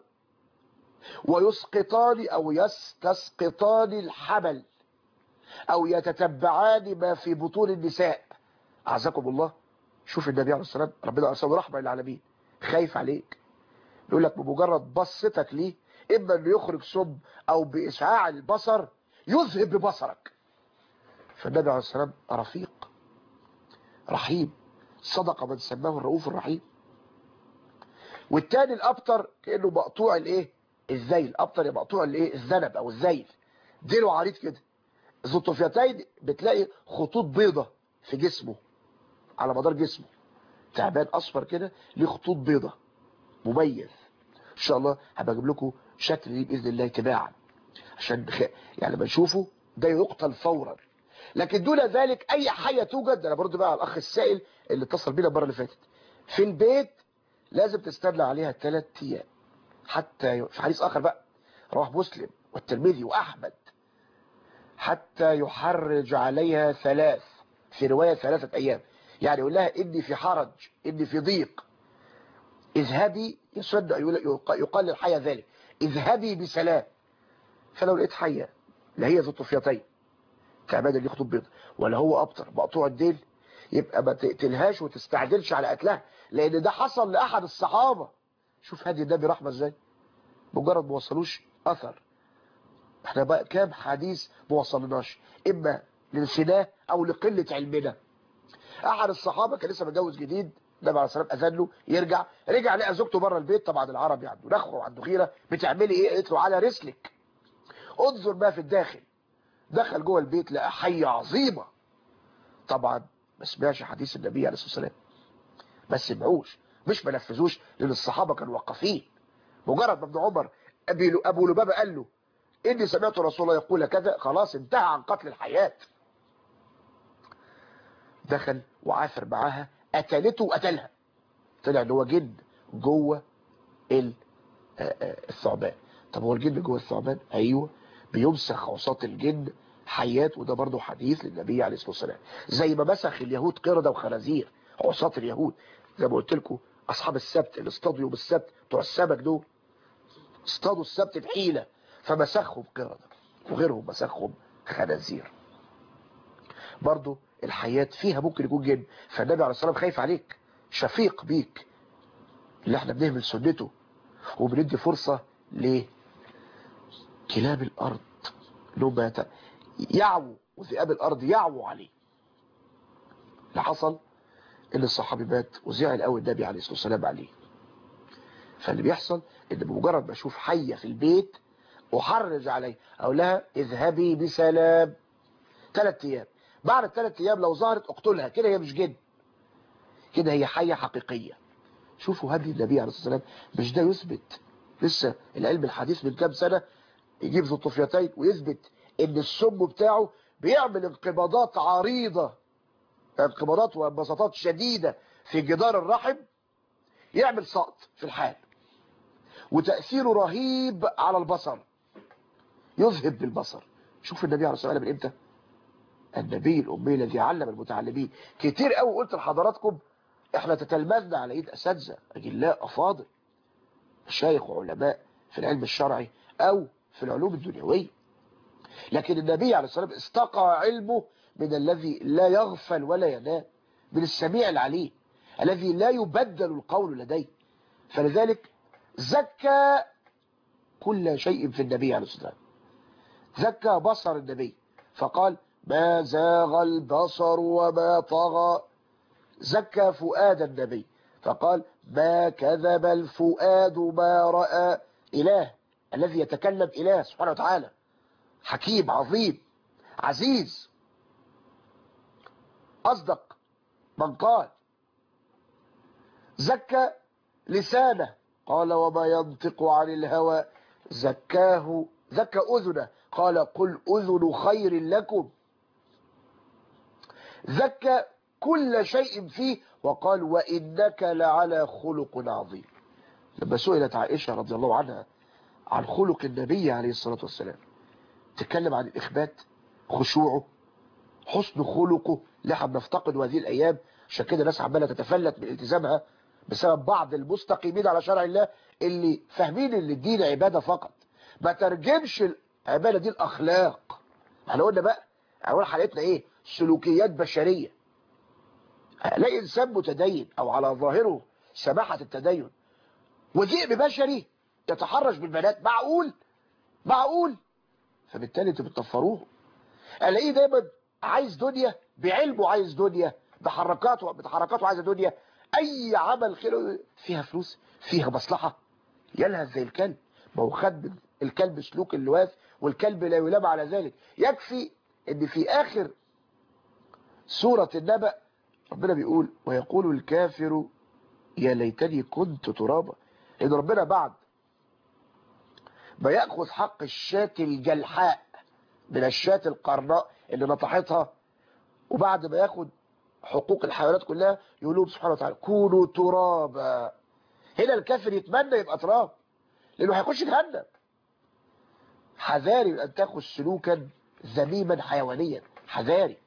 ويسقطان أو يستسقطان الحمل أو يتتبعان ما في بطون النساء أعزكم الله شوف النبي عليه الصلاة والسلام ربنا أرسله رحمة للعالمين خايف عليك يقول لك بمجرد بصتك ليه إما أنه يخرج سم أو بإشعاع البصر يذهب ببصرك فالنبي عليه الصلاة والسلام رفيق رحيم صدق من سماه الرؤوف الرحيم والتاني الأبتر كأنه مقطوع الايه الذيل أبتر مقطوع الايه الذنب أو الذيل ديله عريض كده ذو الطفيتين بتلاقي خطوط بيضة في جسمه على مدار جسمه تعبان أصفر كده ليه خطوط بيضة مميز إن شاء الله هبقى أجيب لكم شكل ليه بإذن الله تباعا عشان بخ... يعني لما نشوفه ده يقتل فورا لكن دون ذلك أي حية توجد أنا برضو بقى على الأخ السائل اللي اتصل بينا المرة اللي فاتت في البيت لازم تستنى عليها ثلاث أيام حتى ي... في حديث آخر بقى رواه مسلم والترمذي وأحمد حتى يحرج عليها ثلاث في رواية ثلاثة أيام يعني يقول لها إني في حرج إني في ضيق اذهبي يسد يقال للحية ذلك اذهبي بسلام فلو لقيت حية لا هي ذو طفيتين تعبان اللي يخطب بيض ولا هو أبطر مقطوع الديل يبقى ما تقتلهاش وتستعجلش على قتلها لأن ده حصل لأحد الصحابة شوف هدي النبي رحمة ازاي مجرد ما وصلوش أثر احنا بقى كام حديث ما وصلناش إما للسناه أو لقلة علمنا أحد الصحابة كان لسه متجوز جديد النبي عليه الصلاه والسلام اذن له يرجع رجع لقى زوجته بره البيت طبعا العربي عنده نخوه وعنده غيره بتعملي ايه قالت له على رسلك انظر ما في الداخل دخل جوه البيت لقى حيه عظيمه طبعا ما سمعش حديث النبي عليه الصلاه والسلام ما سمعوش مش ما نفذوش لان الصحابه كانوا واقفين مجرد ما ابن عمر ابي ابو لبابه قال له اني سمعت رسول الله يقول كذا خلاص انتهى عن قتل الحياه دخل وعافر معاها قتلته وقتلها طلع ان هو جن جوه الثعبان طب هو الجن جوه الثعبان ايوه بيمسخ اوساط الجن حيات وده برضه حديث للنبي عليه الصلاه والسلام زي ما مسخ اليهود قرده وخنازير اوساط اليهود زي ما قلت لكم اصحاب السبت اللي اصطادوا يوم السبت بتوع السمك دول اصطادوا السبت بحيله فمسخهم قرده وغيرهم مسخهم خنازير برضه الحياة فيها ممكن يكون جن فالنبي عليه الصلاة والسلام خايف عليك شفيق بيك اللي احنا بنهمل سنته وبندي فرصة لكلاب الأرض لهم يعووا وذئاب الأرض يعووا عليه اللي حصل ان الصحابي مات وزعل قوي النبي عليه الصلاة والسلام عليه فاللي بيحصل ان بمجرد ما اشوف حية في البيت احرج عليه اقول لها اذهبي بسلام ثلاث ايام بعد الثلاث ايام لو ظهرت اقتلها كده هي مش جن كده هي حية حقيقية شوفوا هدي النبي عليه الصلاة والسلام مش ده يثبت لسه العلم الحديث من كام سنة يجيب ذو الطفيتين ويثبت ان السم بتاعه بيعمل انقباضات عريضة انقباضات وانبساطات شديدة في جدار الرحم يعمل سقط في الحال وتأثيره رهيب على البصر يذهب بالبصر شوف النبي عليه الصلاة والسلام من امتى النبي الأمي الذي علم المتعلمين كتير قوي قلت لحضراتكم احنا تتلمذنا على ايد اساتذه اجلاء افاضل مشايخ وعلماء في العلم الشرعي او في العلوم الدنيويه لكن النبي عليه الصلاه والسلام استقى علمه من الذي لا يغفل ولا ينام من السميع العليم الذي لا يبدل القول لديه فلذلك زكى كل شيء في النبي عليه الصلاه والسلام زكى بصر النبي فقال ما زاغ البصر وما طغى زكى فؤاد النبي فقال ما كذب الفؤاد ما رأى إله الذي يتكلم إله سبحانه وتعالى حكيم عظيم عزيز أصدق من قال زكى لسانه قال وما ينطق عن الهوى زكاه زكى أذنه قال قل أذن خير لكم زكى كل شيء فيه وقال وإنك لعلى خلق عظيم لما سئلت عائشة رضي الله عنها عن خلق النبي عليه الصلاة والسلام تتكلم عن الإخبات خشوعه حسن خلقه اللي احنا بنفتقد هذه الأيام عشان كده الناس عمالة تتفلت من التزامها بسبب بعض المستقيمين على شرع الله اللي فاهمين ان الدين عبادة فقط ما ترجمش العبادة دي الأخلاق احنا قلنا بقى اول حلقتنا ايه سلوكيات بشرية الاقي انسان متدين او على ظاهره سماحة التدين وذئب بشري يتحرش بالبنات معقول معقول فبالتالي انتوا بتطفروه الاقيه دايما عايز دنيا بعلمه عايز دنيا بحركاته بتحركاته عايز دنيا اي عمل خير فيها فلوس فيها مصلحة يلهث زي الكلب ما هو خد الكلب سلوك اللواث والكلب لا يلام على ذلك يكفي ان في اخر سورة النبأ ربنا بيقول ويقول الكافر يا ليتني كنت ترابا ان ربنا بعد ما يأخذ حق الشاة الجلحاء من الشاة القرناء اللي نطحتها وبعد ما ياخد حقوق الحيوانات كلها يقول لهم سبحانه وتعالى كونوا ترابا هنا الكافر يتمنى يبقى تراب لانه هيخش جهنم حذاري ان تاخذ سلوكا ذميما حيوانيا حذاري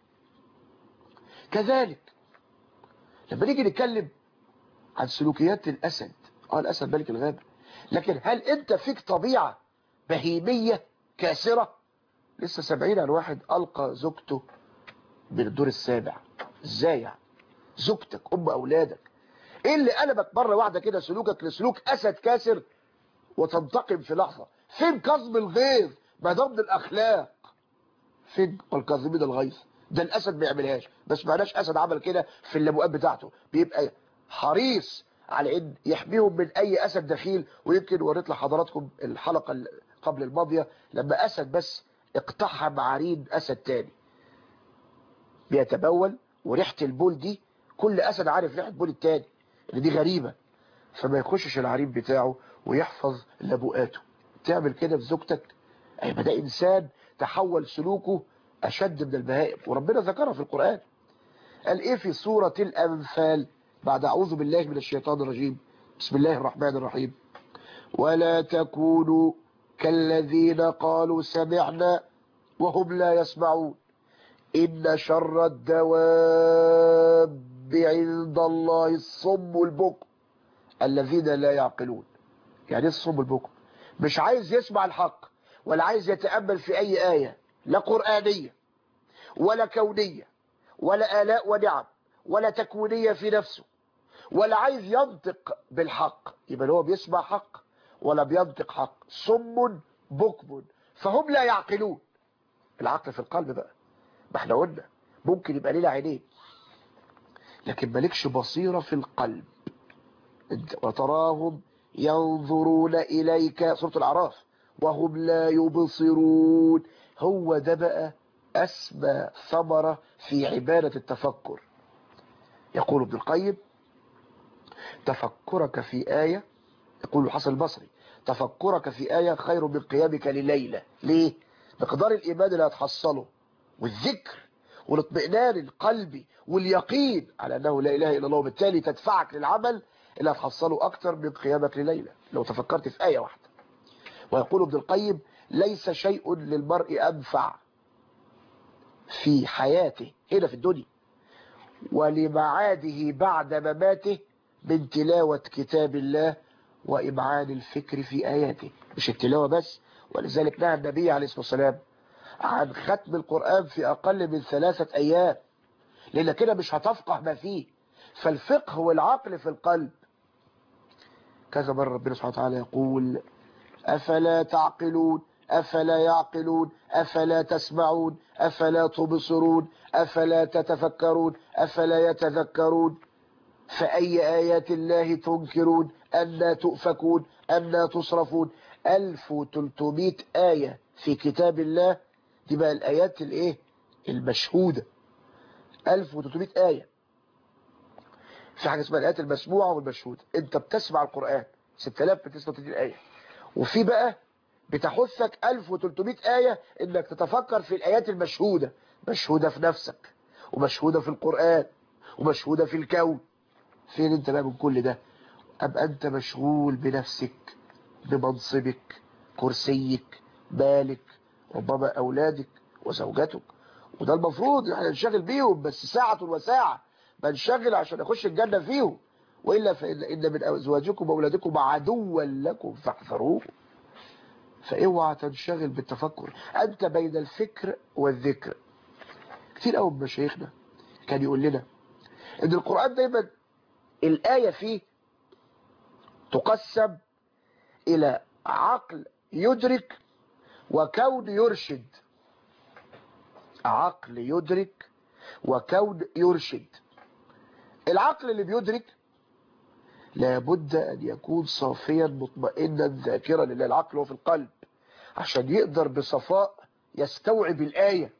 كذلك لما نيجي نتكلم عن سلوكيات الاسد اه الاسد ملك الغابه لكن هل انت فيك طبيعه بهيميه كاسره لسه سامعين عن واحد القى زوجته من الدور السابع ازاي يعني زوجتك ام اولادك ايه اللي قلبك مره واحده كده سلوكك لسلوك اسد كاسر وتنتقم في لحظه فين كظم الغيظ ما ضمن الاخلاق فين والكاظمين الغيظ ده الاسد ما يعملهاش بس معناش اسد عمل كده في اللبوقات بتاعته بيبقى حريص على ان يحميهم من اي اسد دخيل ويمكن وريت لحضراتكم الحلقه قبل الماضيه لما اسد بس اقتحم عرين اسد تاني بيتبول وريحه البول دي كل اسد عارف ريحه بول التاني ان دي غريبه فما يخشش العرين بتاعه ويحفظ لبوقاته تعمل كده في زوجتك ايما ده انسان تحول سلوكه اشد من البهائم وربنا ذكرها في القران قال ايه في سوره الانفال بعد اعوذ بالله من الشيطان الرجيم بسم الله الرحمن الرحيم ولا تكونوا كالذين قالوا سمعنا وهم لا يسمعون إن شر الدواب عند الله الصم البكم الذين لا يعقلون يعني الصم البكم مش عايز يسمع الحق ولا عايز يتأمل في أي آية لا قرآنية ولا كونية ولا آلاء ونعم ولا تكوينية في نفسه ولا عايز ينطق بالحق يبقى هو بيسمع حق ولا بينطق حق صم بكم فهم لا يعقلون العقل في القلب بقى ما احنا قلنا ممكن يبقى لنا عينين لكن مالكش بصيرة في القلب وتراهم ينظرون إليك سورة الأعراف وهم لا يبصرون هو ده بقى أسمى ثمرة في عبادة التفكر يقول ابن القيم تفكرك في آية يقول الحسن البصري تفكرك في آية خير من قيامك لليلة ليه؟ مقدار الإيمان اللي هتحصله والذكر والاطمئنان القلبي واليقين على أنه لا إله إلا الله وبالتالي تدفعك للعمل اللي هتحصله أكتر من قيامك لليلة لو تفكرت في آية واحدة ويقول ابن القيم ليس شيء للمرء أنفع في حياته هنا في الدنيا ولمعاده بعد مماته من تلاوة كتاب الله وإمعان الفكر في آياته مش التلاوة بس ولذلك نهى النبي عليه الصلاة والسلام عن ختم القرآن في أقل من ثلاثة أيام لأن كده مش هتفقه ما فيه فالفقه والعقل في القلب كذا مرة ربنا سبحانه وتعالى يقول أفلا تعقلون أفلا يعقلون أفلا تسمعون أفلا تبصرون أفلا تتفكرون أفلا يتذكرون فأي آيات الله تنكرون أنا تؤفكون أنا تصرفون 1300 آية في كتاب الله دي بقى الآيات الايه المشهودة 1300 آية في حاجة اسمها الآيات المسموعة والمشهودة انت بتسمع القرآن 6230 آية وفي بقى بتحثك 1300 آية انك تتفكر في الآيات المشهودة مشهودة في نفسك ومشهودة في القرآن ومشهودة في الكون فين انت بقى من كل ده ابقى انت مشغول بنفسك بمنصبك كرسيك بالك ربما اولادك وزوجتك وده المفروض احنا ننشغل بيهم بس ساعة وساعة بنشغل عشان اخش الجنة فيهم وإلا فإن إن من أزواجكم وأولادكم عدوا لكم فاحذروه فاوعى تنشغل بالتفكر أنت بين الفكر والذكر كتير قوي من مشايخنا كان يقول لنا ان القرآن دايما الآية فيه تقسم إلى عقل يدرك وكون يرشد عقل يدرك وكون يرشد العقل اللي بيدرك لابد أن يكون صافيا مطمئنا ذاكرا لله العقل هو في القلب عشان يقدر بصفاء يستوعب الآية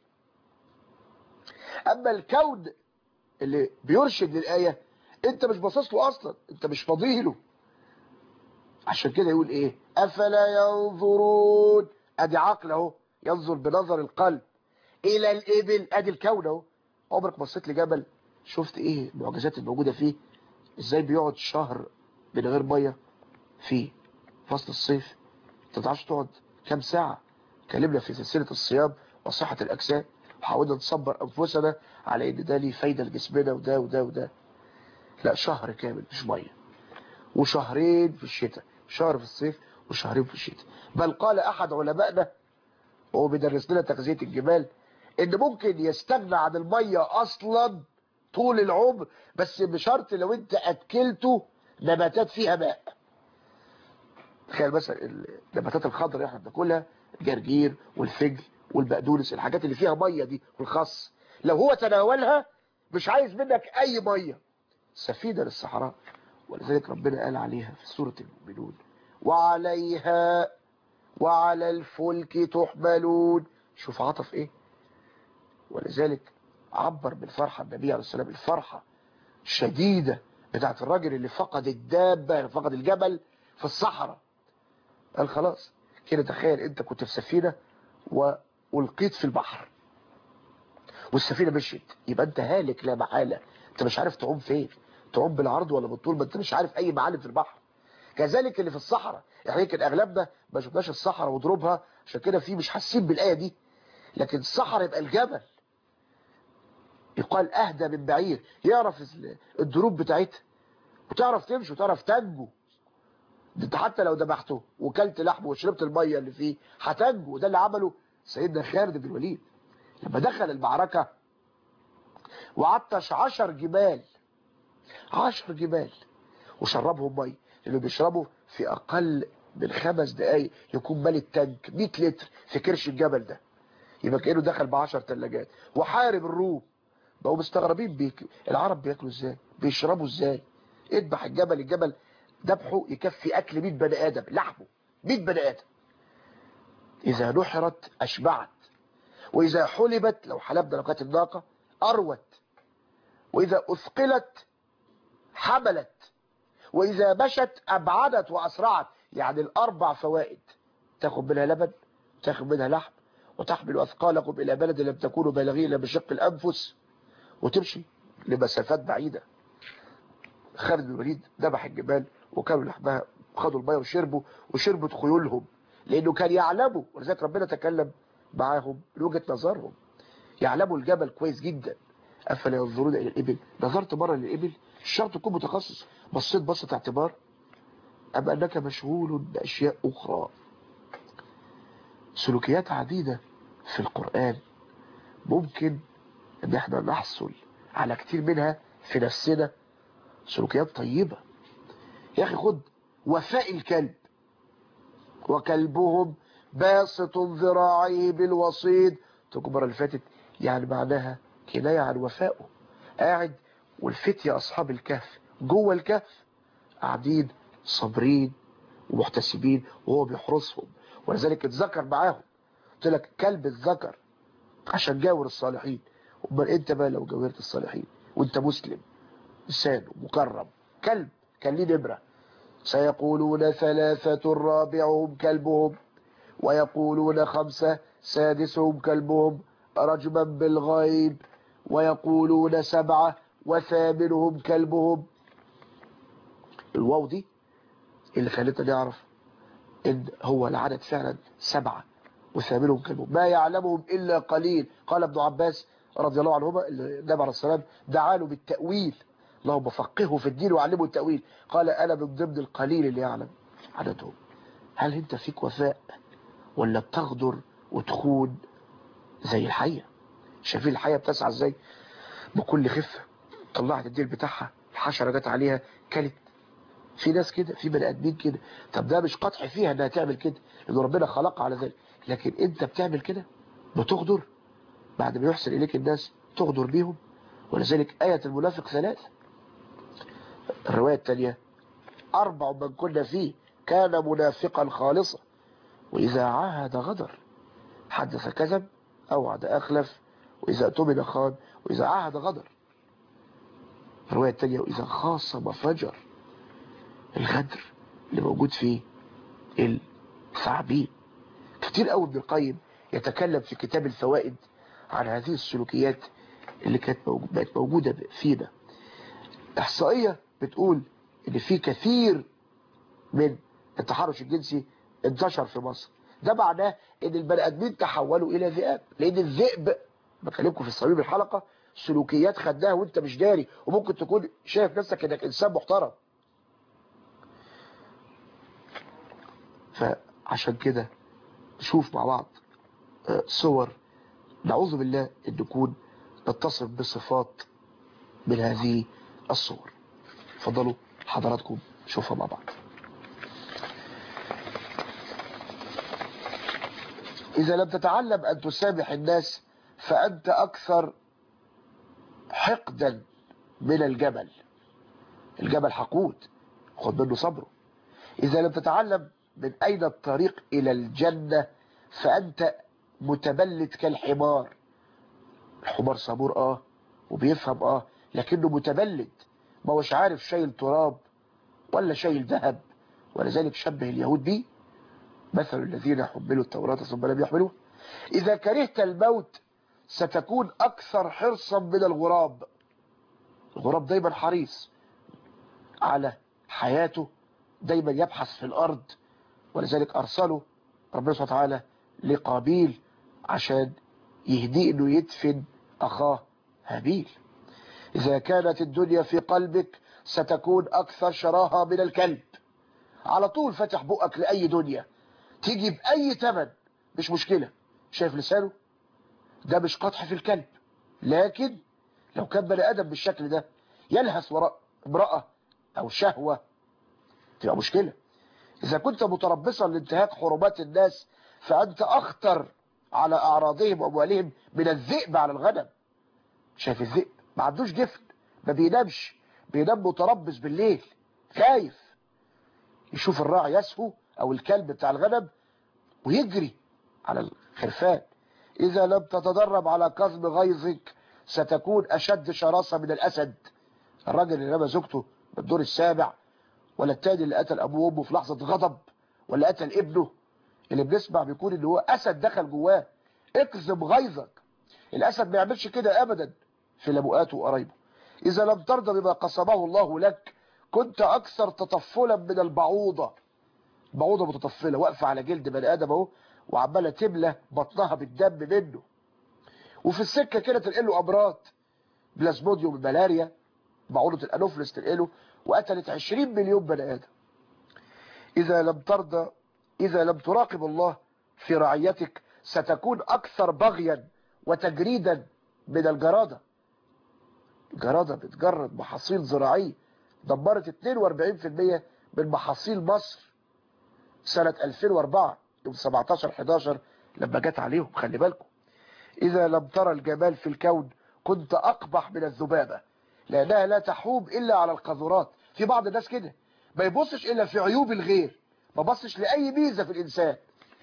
أما الكون اللي بيرشد للآية انت مش باصص له اصلا انت مش فاضيله عشان كده يقول ايه افلا ينظرون ادي عقل اهو ينظر بنظر القلب الى الابل ادي الكون اهو عمرك بصيت لجبل شفت ايه المعجزات الموجوده فيه ازاي بيقعد شهر من غير ميه فيه فصل الصيف انت ما تعرفش تقعد كام ساعه كلمنا في سلسله الصيام وصحه الاجسام وحاولنا نصبر انفسنا على ان ده ليه فايده لجسمنا وده وده وده لا شهر كامل مش ميه وشهرين في الشتاء شهر في الصيف وشهرين في الشتاء بل قال احد علمائنا وهو بيدرس لنا تغذيه الجمال ان ممكن يستغنى عن الميه اصلا طول العمر بس بشرط لو انت اكلته نباتات فيها ماء تخيل مثلا النباتات الخضراء اللي احنا بناكلها الجرجير والفجل والبقدونس الحاجات اللي فيها ميه دي والخس لو هو تناولها مش عايز منك اي ميه سفينة للصحراء ولذلك ربنا قال عليها في سورة المؤمنون وعليها وعلى الفلك تحملون شوف عطف ايه ولذلك عبر بالفرحة النبي عليه السلام الفرحة شديدة بتاعت الراجل اللي فقد الدابة اللي فقد الجبل في الصحراء قال خلاص كده تخيل انت كنت في سفينة والقيت في البحر والسفينة مشيت يبقى انت هالك لا محالة انت مش عارف تعوم فين تعوم بالعرض ولا بالطول ما انت مش عارف اي معالم في البحر كذلك اللي في الصحراء يعني يمكن اغلبنا ما شفناش الصحراء وضروبها عشان كده في مش حاسين بالايه دي لكن الصحراء يبقى الجبل يقال اهدى من بعير يعرف الدروب بتاعتها وتعرف تمشي وتعرف تنجو انت حتى لو ذبحته وكلت لحمه وشربت الميه اللي فيه هتنجو وده اللي عمله سيدنا خالد بن الوليد لما دخل المعركه وعطش عشر جبال عشر جبال وشربهم مي اللي بيشربوا في اقل من خمس دقايق يكون مال التانك 100 لتر في كرش الجبل ده يبقى كانه دخل ب 10 ثلاجات وحارب الروم بقوا مستغربين بيك العرب بياكلوا ازاي بيشربوا ازاي اذبح الجبل الجبل ذبحه يكفي اكل 100 بني ادم لحمه 100 بني ادم اذا نحرت اشبعت واذا حلبت لو حلبنا لو كانت الناقه اروت واذا اثقلت حملت واذا مشت ابعدت واسرعت يعني الاربع فوائد تاخد منها لبن تاخد منها لحم وتحمل اثقالكم الى بلد لم تكونوا بالغين الا بشق الانفس وتمشي لمسافات بعيده خالد بن الوليد ذبح الجبال وكانوا لحمها خدوا الميه وشربوا وشربوا خيولهم لانه كان يعلموا ولذلك ربنا تكلم معاهم من وجهه نظرهم يعلموا الجبل كويس جدا افلا ينظرون الى الابل نظرت مره للابل مش شرط تكون متخصص بصيت بصه اعتبار ام انك مشغول باشياء اخرى سلوكيات عديده في القران ممكن ان احنا نحصل على كتير منها في نفسنا سلوكيات طيبه يا اخي خد وفاء الكلب وكلبهم باسط ذراعيه بالوصيد تكبر اللي فاتت يعني معناها كناية عن وفائه قاعد والفتية أصحاب الكهف جوه الكهف قاعدين صابرين ومحتسبين وهو بيحرسهم ولذلك اتذكر معاهم قلت لك كلب الذكر عشان جاور الصالحين امال انت بقى لو جاورت الصالحين وانت مسلم انسان مكرم كلب كان ليه نمره سيقولون ثلاثة رابعهم كلبهم ويقولون خمسة سادسهم كلبهم رجما بالغيب ويقولون سبعة وثامنهم كلبهم الواو دي اللي خلتنا نعرف ان هو العدد فعلا سبعة وثامنهم كلبهم ما يعلمهم الا قليل قال ابن عباس رضي الله عنهما النبي عليه السلام دعا له بالتأويل اللهم فقهه في الدين وعلمه التأويل قال انا من ضمن القليل اللي يعلم عددهم هل انت فيك وفاء ولا بتغدر وتخون زي الحية شايفين الحية بتسعى ازاي بكل خفة طلعت الديل بتاعها الحشرة جت عليها كلت في ناس كده في بني ادمين كده طب ده مش قطع فيها انها تعمل كده لان ربنا خلقها على ذلك لكن انت بتعمل كده بتغدر بعد ما يحسن اليك الناس تغدر بيهم ولذلك آية المنافق ثلاث الرواية الثانية أربع من كنا فيه كان منافقا خالصا وإذا عاهد غدر حدث كذب أوعد أخلف وإذا اؤتمن خان وإذا عاهد غدر الرواية الثانية وإذا خاصم فجر الغدر اللي موجود فيه الثعابين كتير قوي ابن القيم يتكلم في كتاب الفوائد عن هذه السلوكيات اللي كانت موجودة, بقت موجودة فينا احصائية بتقول ان في كثير من التحرش الجنسي انتشر في مصر ده معناه ان البني ادمين تحولوا الى ذئاب لان الذئب بكلمكم في صميم الحلقة سلوكيات خدناها وانت مش داري وممكن تكون شايف نفسك انك انسان محترم فعشان كده نشوف مع بعض صور نعوذ بالله ان نكون نتصف بصفات من هذه الصور فضلوا حضراتكم شوفها مع بعض إذا لم تتعلم أن تسامح الناس فأنت أكثر حقدا من الجبل الجبل حقود خد منه صبره إذا لم تتعلم من أين الطريق إلى الجنة فأنت متبلد كالحمار الحمار صبور آه وبيفهم آه لكنه متبلد ما هوش عارف شايل تراب ولا شايل ذهب ولذلك شبه اليهود بيه مثل الذين حملوا التوراة ثم لم يحملوها إذا كرهت الموت ستكون أكثر حرصا من الغراب الغراب دايما حريص على حياته دايما يبحث في الأرض ولذلك أرسله ربنا سبحانه وتعالى لقابيل عشان يهديه انه يدفن أخاه هابيل إذا كانت الدنيا في قلبك ستكون أكثر شراهة من الكلب على طول فتح بقك لأي دنيا تيجي بأي تمن مش مشكلة شايف لسانه ده مش قطح في الكلب لكن لو كان بني آدم بالشكل ده يلهث وراء امرأة أو شهوة تبقى مشكلة إذا كنت متربصا لانتهاك حرمات الناس فأنت أخطر على أعراضهم وأموالهم من الذئب على الغنم شايف الذئب ما عندوش جفن ما بينامش بينام متربص بالليل خايف يشوف الراعي يسهو أو الكلب بتاع الغنم ويجري على الخرفان إذا لم تتدرب على كظم غيظك ستكون أشد شراسة من الأسد الراجل اللي رمى زوجته بالدور السابع ولا التاني اللي قتل أبوه وأمه في لحظة غضب ولا قتل ابنه اللي بنسمع بيكون ان هو أسد دخل جواه اكظم غيظك الأسد ما يعملش كده أبدا في لبؤاته وقرايبه إذا لم ترضى بما قسمه الله لك كنت أكثر تطفلا من البعوضة بعوضة متطفلة واقفة على جلد بني آدم اهو وعمالة تملى بطنها بالدم منه وفي السكة كده تنقله أمراض بلازموديوم الملاريا بعوضة الأنوفلس تنقله وقتلت 20 مليون بني آدم إذا لم ترضى إذا لم تراقب الله في رعيتك ستكون أكثر بغيا وتجريدا من الجرادة الجرادة بتجرد محاصيل زراعية دمرت 42% من محاصيل مصر سنة 2004 يوم 17-11 لما جت عليهم خلي بالكم إذا لم ترى الجمال في الكون كنت أقبح من الذبابة لأنها لا تحوب إلا على القذرات في بعض الناس كده ما يبصش إلا في عيوب الغير ما بصش لأي ميزة في الإنسان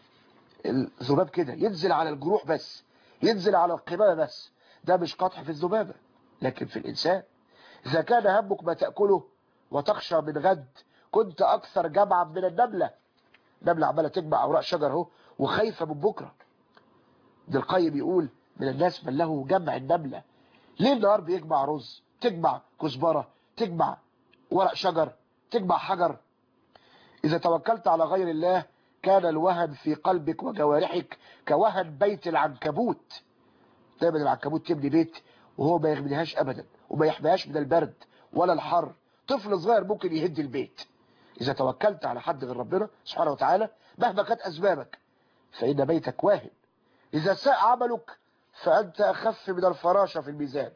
الذباب كده ينزل على الجروح بس ينزل على القمامة بس ده مش قطع في الذبابة لكن في الإنسان إذا كان همك ما تأكله وتخشى من غد كنت أكثر جمعا من النملة نملة عمالة تجمع أوراق شجر اهو وخايفة من بكرة ده القيم يقول من الناس من له جمع النملة ليه النهار بيجمع رز تجمع كزبرة تجمع ورق شجر تجمع حجر إذا توكلت على غير الله كان الوهن في قلبك وجوارحك كوهن بيت العنكبوت دايما العنكبوت تبني بيت وهو ما يغمدهاش أبدا وما يحميهاش من البرد ولا الحر طفل صغير ممكن يهد البيت إذا توكلت على حد غير ربنا سبحانه وتعالى مهما كانت أسبابك فإن بيتك واهن إذا ساء عملك فأنت أخف من الفراشة في الميزان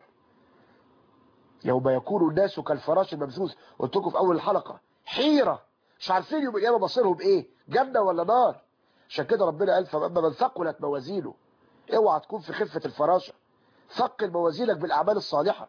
يوم يكون الناس كالفراش المبثوث قلت لكم في أول الحلقة حيرة مش عارفين يوم القيامة مصيرهم إيه جنة ولا نار عشان كده ربنا قال فأما من ثقلت موازينه اوعى تكون في خفة الفراشة ثقل موازينك بالأعمال الصالحة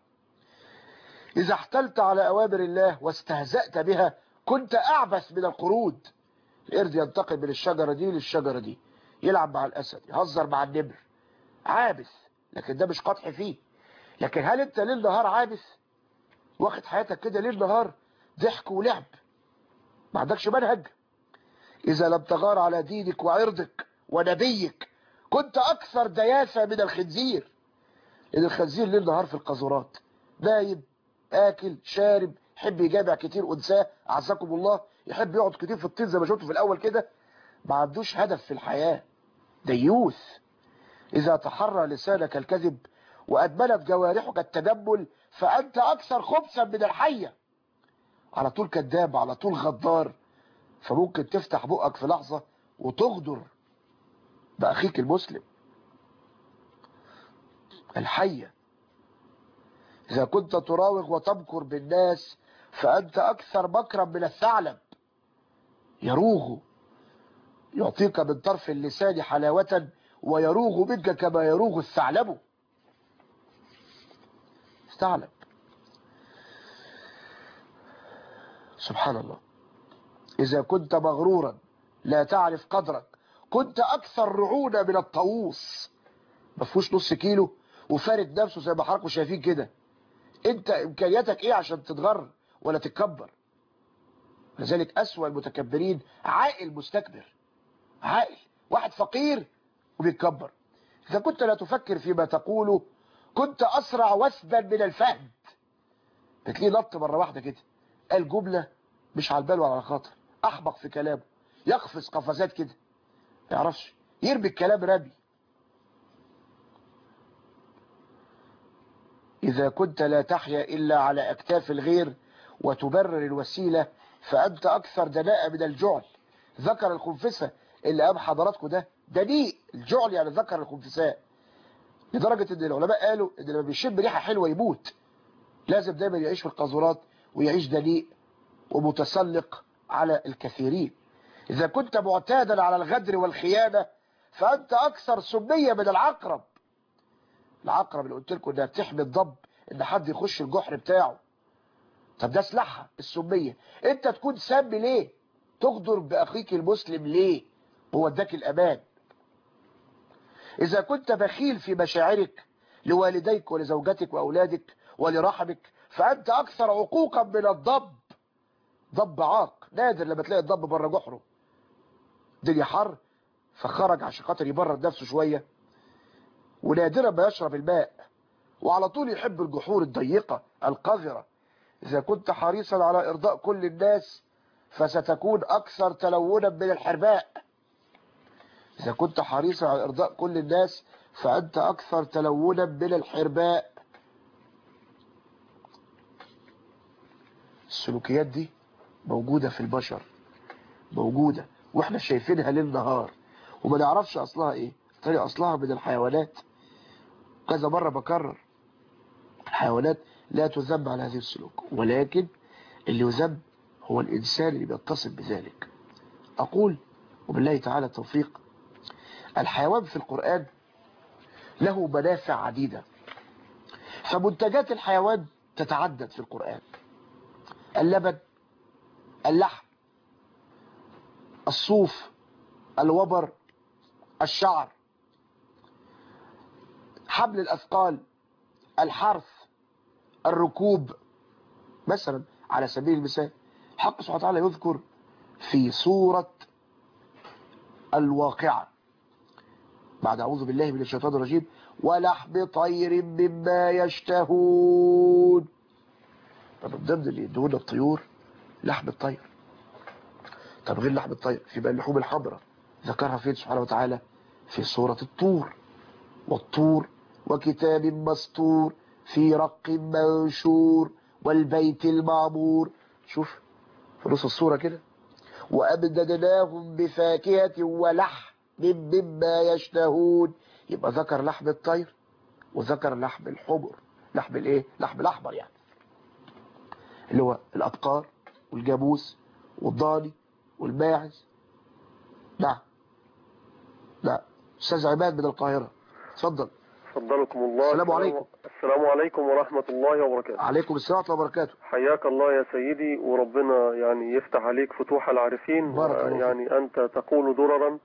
إذا احتلت على أوامر الله واستهزأت بها كنت أعبث من القرود القرد ينتقل من الشجرة دي للشجرة دي يلعب مع الأسد يهزر مع النمر عابث لكن ده مش قطع فيه لكن هل انت ليل نهار عابث واخد حياتك كده ليل نهار ضحك ولعب ما عندكش منهج إذا لم تغار على دينك وعرضك ونبيك كنت أكثر دياسة من الخنزير لأن الخنزير ليل نهار في القذرات نايم آكل شارب يحب يجامع كتير أنساه أعزكم الله يحب يقعد كتير في الطين زي ما شفته في الأول كده ما عندوش هدف في الحياة ديوث إذا تحرى لسانك الكذب وأدمنت جوارحك التجمل فأنت أكثر خبثا من الحية على طول كذاب على طول غدار فممكن تفتح بقك في لحظة وتغدر بأخيك المسلم الحية إذا كنت تراوغ وتمكر بالناس فأنت أكثر مكرا من الثعلب يروغ يعطيك من طرف اللسان حلاوة ويروغ منك كما يروغ الثعلب ثعلب سبحان الله إذا كنت مغرورا لا تعرف قدرك كنت أكثر رعونة من الطاووس ما فيهوش نص كيلو وفارد نفسه زي ما حضراتكم شايفين كده انت امكانياتك ايه عشان تتغر ولا تتكبر لذلك اسوأ المتكبرين عاقل مستكبر عاقل واحد فقير وبيتكبر اذا كنت لا تفكر فيما تقوله كنت اسرع وثبا من الفهد بتلاقيه نط مره واحده كده قال جمله مش على البال ولا على الخاطر احبق في كلامه يقفز قفزات كده ما يعرفش يرمي الكلام رمي إذا كنت لا تحيا إلا على أكتاف الغير وتبرر الوسيلة فأنت أكثر دناءة من الجعل ذكر الخنفسة اللي قام حضراتكم ده دنيء الجعل يعني ذكر الخنفساء لدرجة ان العلماء قالوا ان لما بيشم ريحة حلوة يموت لازم دايما يعيش في القاذورات ويعيش دنيء ومتسلق على الكثيرين إذا كنت معتادا على الغدر والخيانة فأنت أكثر سمية من العقرب العقرب اللي قلت لكم انها بتحمي الضب ان حد يخش الجحر بتاعه طب ده سلاحها السمية انت تكون سام ليه تغدر باخيك المسلم ليه هو اداك الامان اذا كنت بخيل في مشاعرك لوالديك ولزوجتك واولادك ولرحمك فانت اكثر عقوقا من الضب ضب عاق نادر لما تلاقي الضب بره جحره الدنيا حر فخرج عشان خاطر يبرد نفسه شويه ونادرا ما يشرب الماء وعلى طول يحب الجحور الضيقة القذرة إذا كنت حريصا على إرضاء كل الناس فستكون أكثر تلونا من الحرباء إذا كنت حريصا على إرضاء كل الناس فأنت أكثر تلونا من الحرباء السلوكيات دي موجودة في البشر موجودة وإحنا شايفينها ليل نهار وما نعرفش أصلها إيه تاني أصلها من الحيوانات كذا مرة بكرر الحيوانات لا تذب على هذه السلوك ولكن اللي يذب هو الإنسان اللي بيتصف بذلك أقول وبالله تعالى التوفيق الحيوان في القرآن له منافع عديدة فمنتجات الحيوان تتعدد في القرآن اللبن اللحم الصوف الوبر الشعر حبل الأثقال الحرث الركوب مثلا على سبيل المثال حق سبحانه وتعالى يذكر في سورة الواقعة بعد أعوذ بالله من الشيطان الرجيم ولحم طير مما يشتهون طب من ضمن اللي يدونا الطيور لحم الطير طب غير لحم الطير في بقى اللحوم الحمراء ذكرها فين سبحانه وتعالى في سورة الطور والطور وكتاب مسطور في رق منشور والبيت المعمور شوف في نص الصورة كده وأمددناهم بفاكهة ولحم مما يشتهون يبقى ذكر لحم الطير وذكر لحم الحمر لحم الايه لحم الاحمر يعني اللي هو الابقار والجاموس والضاني والماعز نعم نعم استاذ عماد من القاهره اتفضل فضلكم الله السلام عليكم. السلام عليكم ورحمة الله وبركاته عليكم السلام ورحمه الله وبركاته حياك الله يا سيدي وربنا يعني يفتح عليك فتوح العارفين بارك الله يعني أنت تقول دررا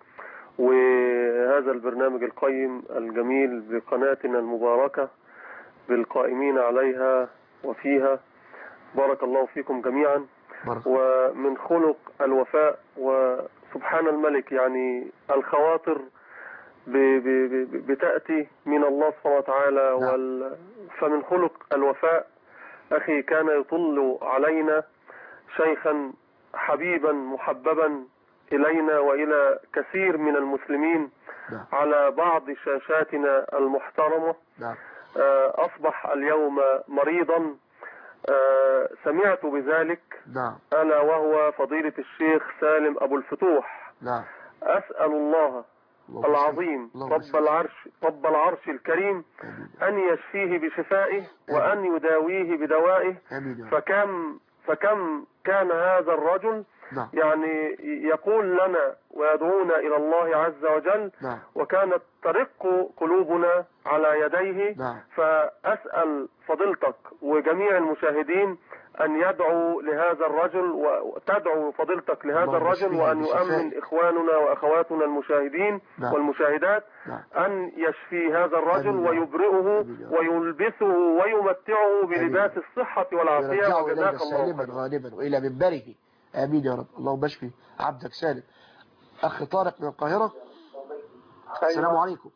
وهذا البرنامج القيم الجميل بقناتنا المباركة بالقائمين عليها وفيها بارك الله فيكم جميعا بارك ومن خلق الوفاء وسبحان الملك يعني الخواطر ب- ب- ب- بتأتي من الله سبحانه وتعالى نعم. وال... فمن خلق الوفاء أخي كان يطل علينا شيخا حبيبا محببا إلينا وإلى كثير من المسلمين نعم على بعض شاشاتنا المحترمة نعم آه، أصبح اليوم مريضا آه، سمعت بذلك نعم ألا وهو فضيلة الشيخ سالم أبو الفتوح نعم أسأل الله اللهم العظيم اللهم رب صل. العرش رب العرش الكريم آمين. أن يشفيه بشفائه وأن يداويه بدوائه امين يا رب فكم فكم كان هذا الرجل نعم يعني يقول لنا ويدعونا إلى الله عز وجل نعم وكانت ترق قلوبنا على يديه نعم فأسأل فضيلتك وجميع المشاهدين أن يدعوا لهذا الرجل وتدعو فضيلتك لهذا اللهم الرجل اشفيه وأن بشفائك. يؤمن إخواننا وأخواتنا المشاهدين نعم. والمشاهدات نعم أن يشفي هذا الرجل آمين يا رب. ويبرئه آمين يا رب. ويلبسه ويمتعه بلباس الصحة والعافية يرجعه إلينا وجزاك الله سالما خيرا غالبا وإلى منبره آمين يا رب اللهم اشفي عبدك سالم أخي طارق من القاهرة السلام عليكم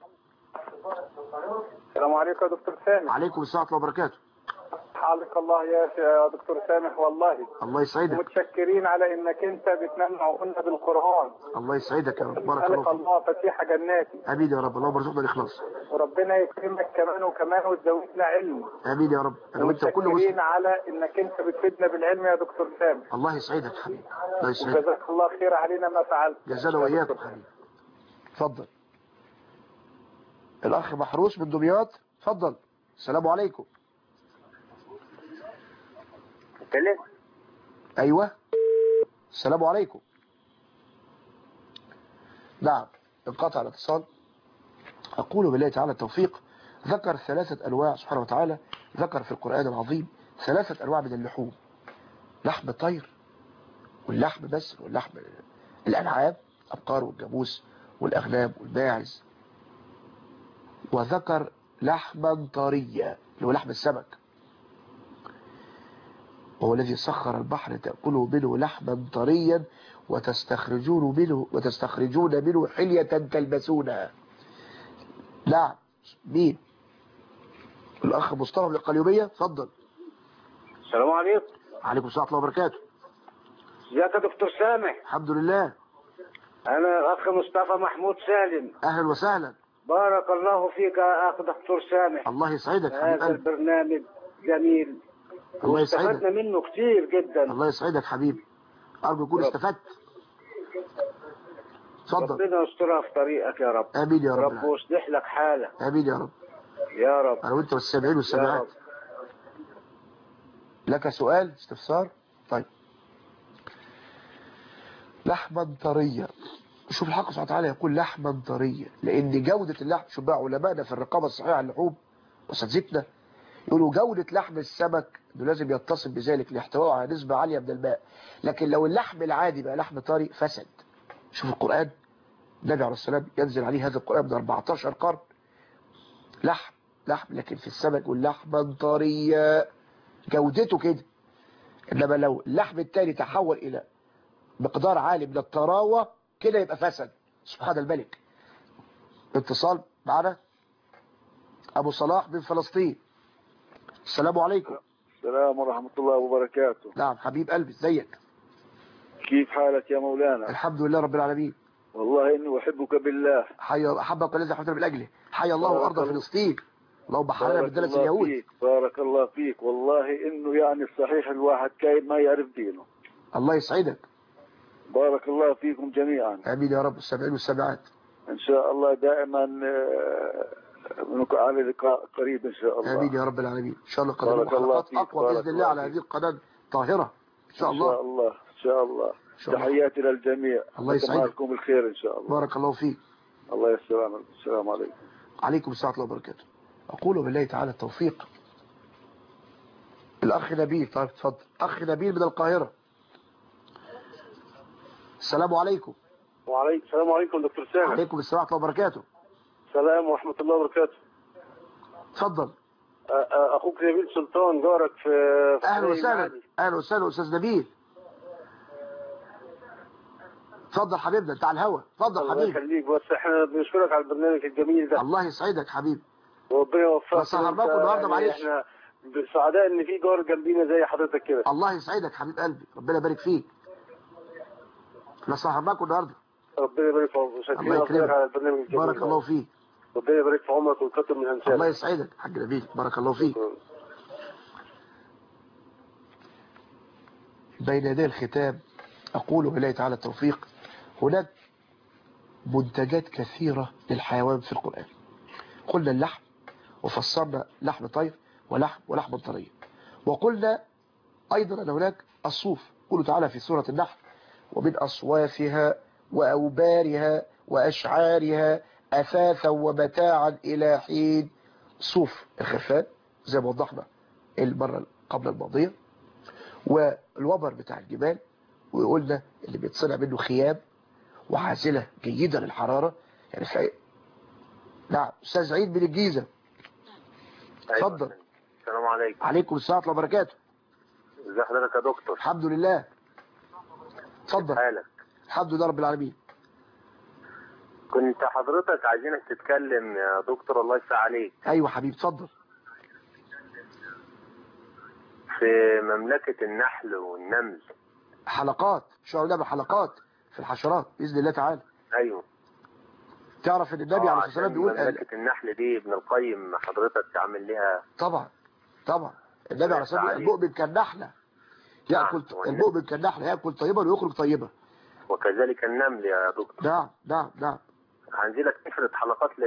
السلام عليكم يا دكتور سامح عليكم السلام ورحمة الله وبركاته حالك الله يا يا دكتور سامح والله الله يسعدك متشكرين على انك انت بتنمع قلنا بالقران الله يسعدك يا رب بارك نسالك الله فيك الله فتيح جناتي آمين يا رب اللهم ارزقنا الإخلاص وربنا يكرمك كمان وكمان وتزودنا علم آمين يا رب أنا وأنت وكل مسلم متشكرين على انك انت بتفيدنا بالعلم يا دكتور سامح الله يسعدك حبيبي الله يسعدك وجزاك الله خير علينا ما فعلت جزانا وإياكم حبيبي اتفضل الأخ محروس من دمياط اتفضل السلام عليكم أيوة السلام عليكم نعم انقطع الاتصال أقول بالله تعالى التوفيق ذكر ثلاثة أنواع سبحانه وتعالى ذكر في القرآن العظيم ثلاثة أنواع من اللحوم لحم الطير واللحم بس واللحم الأنعام الأبقار والجاموس والأغنام والماعز وذكر لحما طريا اللي هو لحم السمك وهو الذي سخر البحر تأكلوا منه لحما طريا وتستخرجون منه وتستخرجون منه حلية تلبسونها نعم مين الأخ مصطفى من القليوبية اتفضل السلام عليكم عليكم السلام ورحمة الله وبركاته ازيك يا دكتور سامح الحمد لله انا اخ مصطفى محمود سالم أهلا وسهلا بارك الله فيك يا اخ دكتور سامح الله يسعدك حبيب هذا قلبي البرنامج جميل الله واستفدنا يسعدك منه كتير جدا الله يسعدك حبيبي أرجو يكون رب. استفدت اتفضل ربنا يسترها في طريقك يا رب آمين يا رب رب العالمين. ويصلح لك حالك آمين يا رب يا رب أنا وأنت والسامعين يا والسامعات رب لك سؤال استفسار طيب لحما طريا شوف الحق سبحانه وتعالى يقول لحما طريا لأن جودة اللحم شوف بقى علمائنا في الرقابة الصحيحة على اللحوم واساتذتنا يقولوا جودة لحم السمك انه لازم يتصل بذلك لاحتوائه على نسبة عالية من الماء لكن لو اللحم العادي بقى لحم طري فسد شوف القرآن النبي عليه السلام ينزل عليه هذا القرآن من 14 قرن لحم لحم لكن في السمك واللحمة طرية جودته كده انما لو اللحم التاني تحول الى مقدار عالي من الطراوة كده يبقى فسد سبحان الملك اتصال معنا ابو صلاح من فلسطين السلام عليكم السلام ورحمة الله وبركاته نعم حبيب قلبي ازيك كيف حالك يا مولانا الحمد لله رب العالمين والله إني أحبك بالله حي احبك الذي حفظنا من اجله حي الله بارك ارض الله. فلسطين اللهم حرنا بارك من دنس الله اليهود فيك بارك الله فيك والله إنه يعني الصحيح الواحد كاين ما يعرف دينه الله يسعدك بارك الله فيكم جميعا امين يا رب السامعين والسامعات إن شاء الله دائما آه، منكم على لقاء قريب إن شاء الله امين يا رب العالمين ان شاء الله قدام بارك الله حلقات فيك، اقوى بارك باذن الله الله على فيك. هذه القناه طاهره ان شاء إن شاء الله الله إن شاء الله إن شاء الله. تحياتي للجميع الله يسعدك. لكم الخير إن شاء الله بارك الله فيك الله يسلمك السلام عليكم عليكم السلام ورحمه الله وبركاته اقول بالله تعالى التوفيق الاخ نبيل طيب اتفضل اخ نبيل من القاهره السلام عليكم وعليكم السلام عليكم دكتور سامح عليكم السلام ورحمه الله وبركاته السلام ورحمة الله وبركاته اتفضل أ- أ- أخوك نبيل سلطان جارك في في اهلا حي وسهلا المعادي. اهلا وسهلا استاذ نبيل اتفضل حبيبنا انت على الهوا اتفضل الله حبيبي يخليك بس احنا بنشكرك على البرنامج الجميل ده الله يسعدك حبيبي وربنا يوفقك بس هربكم وانت النهاردة يعني معلش. احنا سعداء ان في جار جنبينا زي حضرتك كده الله يسعدك حبيب قلبي ربنا يبارك فيك احنا سهرناكم النهارده ربنا يبارك في عمرك الله شكرا يكرمك. لك على البرنامج الجميل بارك ده. الله فيك ربنا يبارك في عمرك ويكتر من الله امثالك يسعدك حاج نبيل بارك الله فيك بين يدي الختام أقول بالله تعالى التوفيق هناك منتجات كثيرة للحيوان في القرآن قلنا اللحم وفسرنا لحم طير ولحم ولحم طري وقلنا أيضا أن هناك الصوف قوله تعالى في سورة النحل ومن أصوافها وأوبارها وأشعارها أثاثا ومتاعا إلى حين صوف الخرفان زي ما وضحنا المرة قبل الماضية والوبر بتاع الجبال وقلنا اللي بيتصنع منه خيام وعازلة جيدة للحرارة يعني في نعم أستاذ عيد من الجيزة اتفضل السلام عليكم عليكم السلام ورحمة الله وبركاته ازي حضرتك يا دكتور الحمد لله اتفضل حالك الحمد لله رب العالمين كنت حضرتك عايزينك تتكلم يا دكتور الله يفتح عليك ايوه حبيبي اتفضل في مملكة النحل والنمل حلقات ان شاء الله نعمل حلقات في الحشرات باذن الله تعالى ايوه تعرف ان النبي آه، عليه الصلاه والسلام عشان بيقول قال- مملكة النحل دي ابن القيم حضرتك تعمل لها طبعا طبعا النبي عليه الصلاه والسلام عليك. المؤمن كالنحله ياكل نعم، والنبي. المؤمن كالنحله ياكل طيبا ويخرج طيبا وكذلك النمل يا دكتور نعم نعم نعم هنزلك نفرد حلقات ل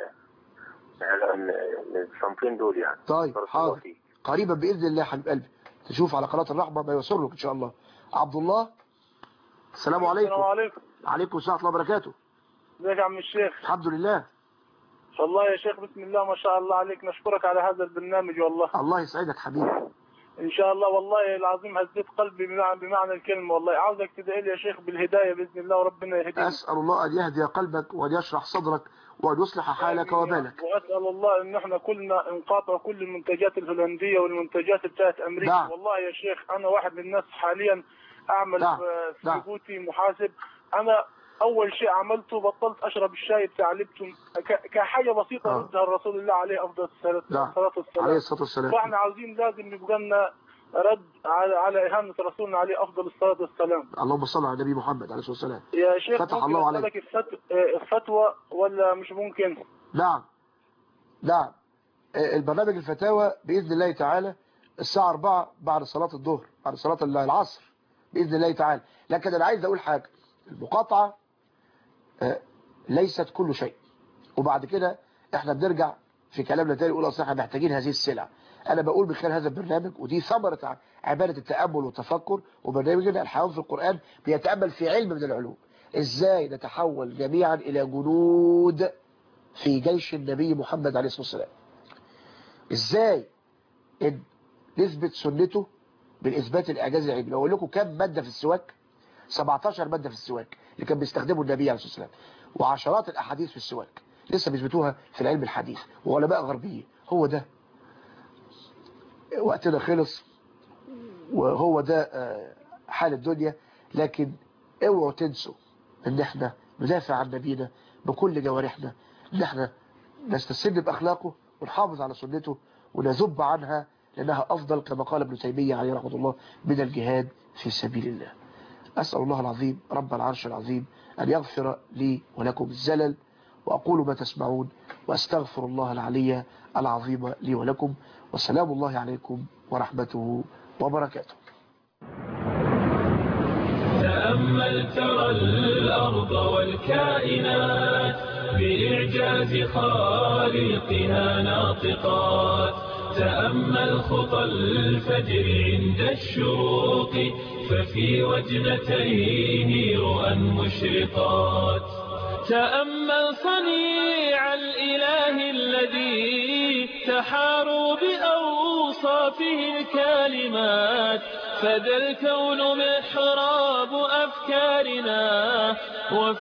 للصنفين دول يعني طيب بارك الله حاضر فيك. قريبا باذن الله يا حبيب قلبي تشوف على قناه الرحمه ما يسرك ان شاء الله عبد الله السلام عليكم السلام عليكم عليكم السلام ورحمه الله وبركاته ازيك يا عم الشيخ الحمد لله والله يا شيخ بسم الله ما شاء الله عليك نشكرك على هذا البرنامج والله الله يسعدك حبيبي ان شاء الله والله العظيم هزيت قلبي بمعنى, بمعنى الكلمه والله عاوزك تدعي لي يا شيخ بالهدايه باذن الله وربنا يهديك اسال الله ان يهدي قلبك وان يشرح صدرك وان يصلح حالك وبالك واسال الله ان احنا كلنا نقاطع كل المنتجات الهولنديه والمنتجات بتاعت امريكا نعم. والله يا شيخ انا واحد من الناس حاليا اعمل نعم. في- في نعم. جيبوتي محاسب انا اول شيء عملته بطلت اشرب الشاي بتاع ليبتون ك- كحاجه بسيطه آه. ردها الرسول الله عليه افضل الصلاه نعم. الصلاة عليه والسلام الصلاه والسلام فاحنا عاوزين لازم يبقى لنا رد على على اهانه رسولنا عليه افضل الصلاه والسلام اللهم صل على النبي محمد عليه الصلاه والسلام يا شيخ فتح ممكن الله اسالك الفت- آه، الفتوى ولا مش ممكن؟ نعم نعم آه، البرنامج الفتاوى بإذن الله تعالى الساعة 4 بعد صلاة الظهر بعد صلاة العصر بإذن الله تعالى لكن أنا عايز أقول حاجة المقاطعة آه، ليست كل شيء وبعد كده احنا بنرجع في كلامنا تاني نقول اصل احنا محتاجين هذه السلع انا بقول من خلال هذا البرنامج ودي ثمرة ع- عبادة التأمل والتفكر وبرنامجنا الحيوان في القرآن بيتأمل في علم من العلوم ازاي نتحول جميعا الى جنود في جيش النبي محمد عليه الصلاة والسلام ازاي ان نثبت سنته بالاثبات الاعجازي العلمي لو اقول لكم كم ماده في السواك 17 ماده في السواك اللي كان بيستخدمه النبي عليه الصلاه والسلام وعشرات الاحاديث في السواك لسه بيثبتوها في العلم الحديث وعلماء غربيين هو ده وقتنا خلص وهو ده آه، حال الدنيا لكن اوعوا تنسوا ان احنا ندافع عن نبينا بكل جوارحنا ان احنا نستسن باخلاقه ونحافظ على سنته ونذب عنها لانها افضل كما قال ابن تيمية عليه رحمه الله من الجهاد في سبيل الله اسال الله العظيم رب العرش العظيم ان يغفر لي ولكم الزلل واقول ما تسمعون واستغفر الله العلي العظيم لي ولكم وسلام الله عليكم ورحمته وبركاته تأمل ترى الأرض والكائنات بإعجاز خالقها ناطقات تأمل خطى الفجر عند الشروق ففي وجنتيه رؤى مشرقات تأمل صنيع الإله الذي تحاروا بأوصافه الكالمات فذا الكون محراب أفكارنا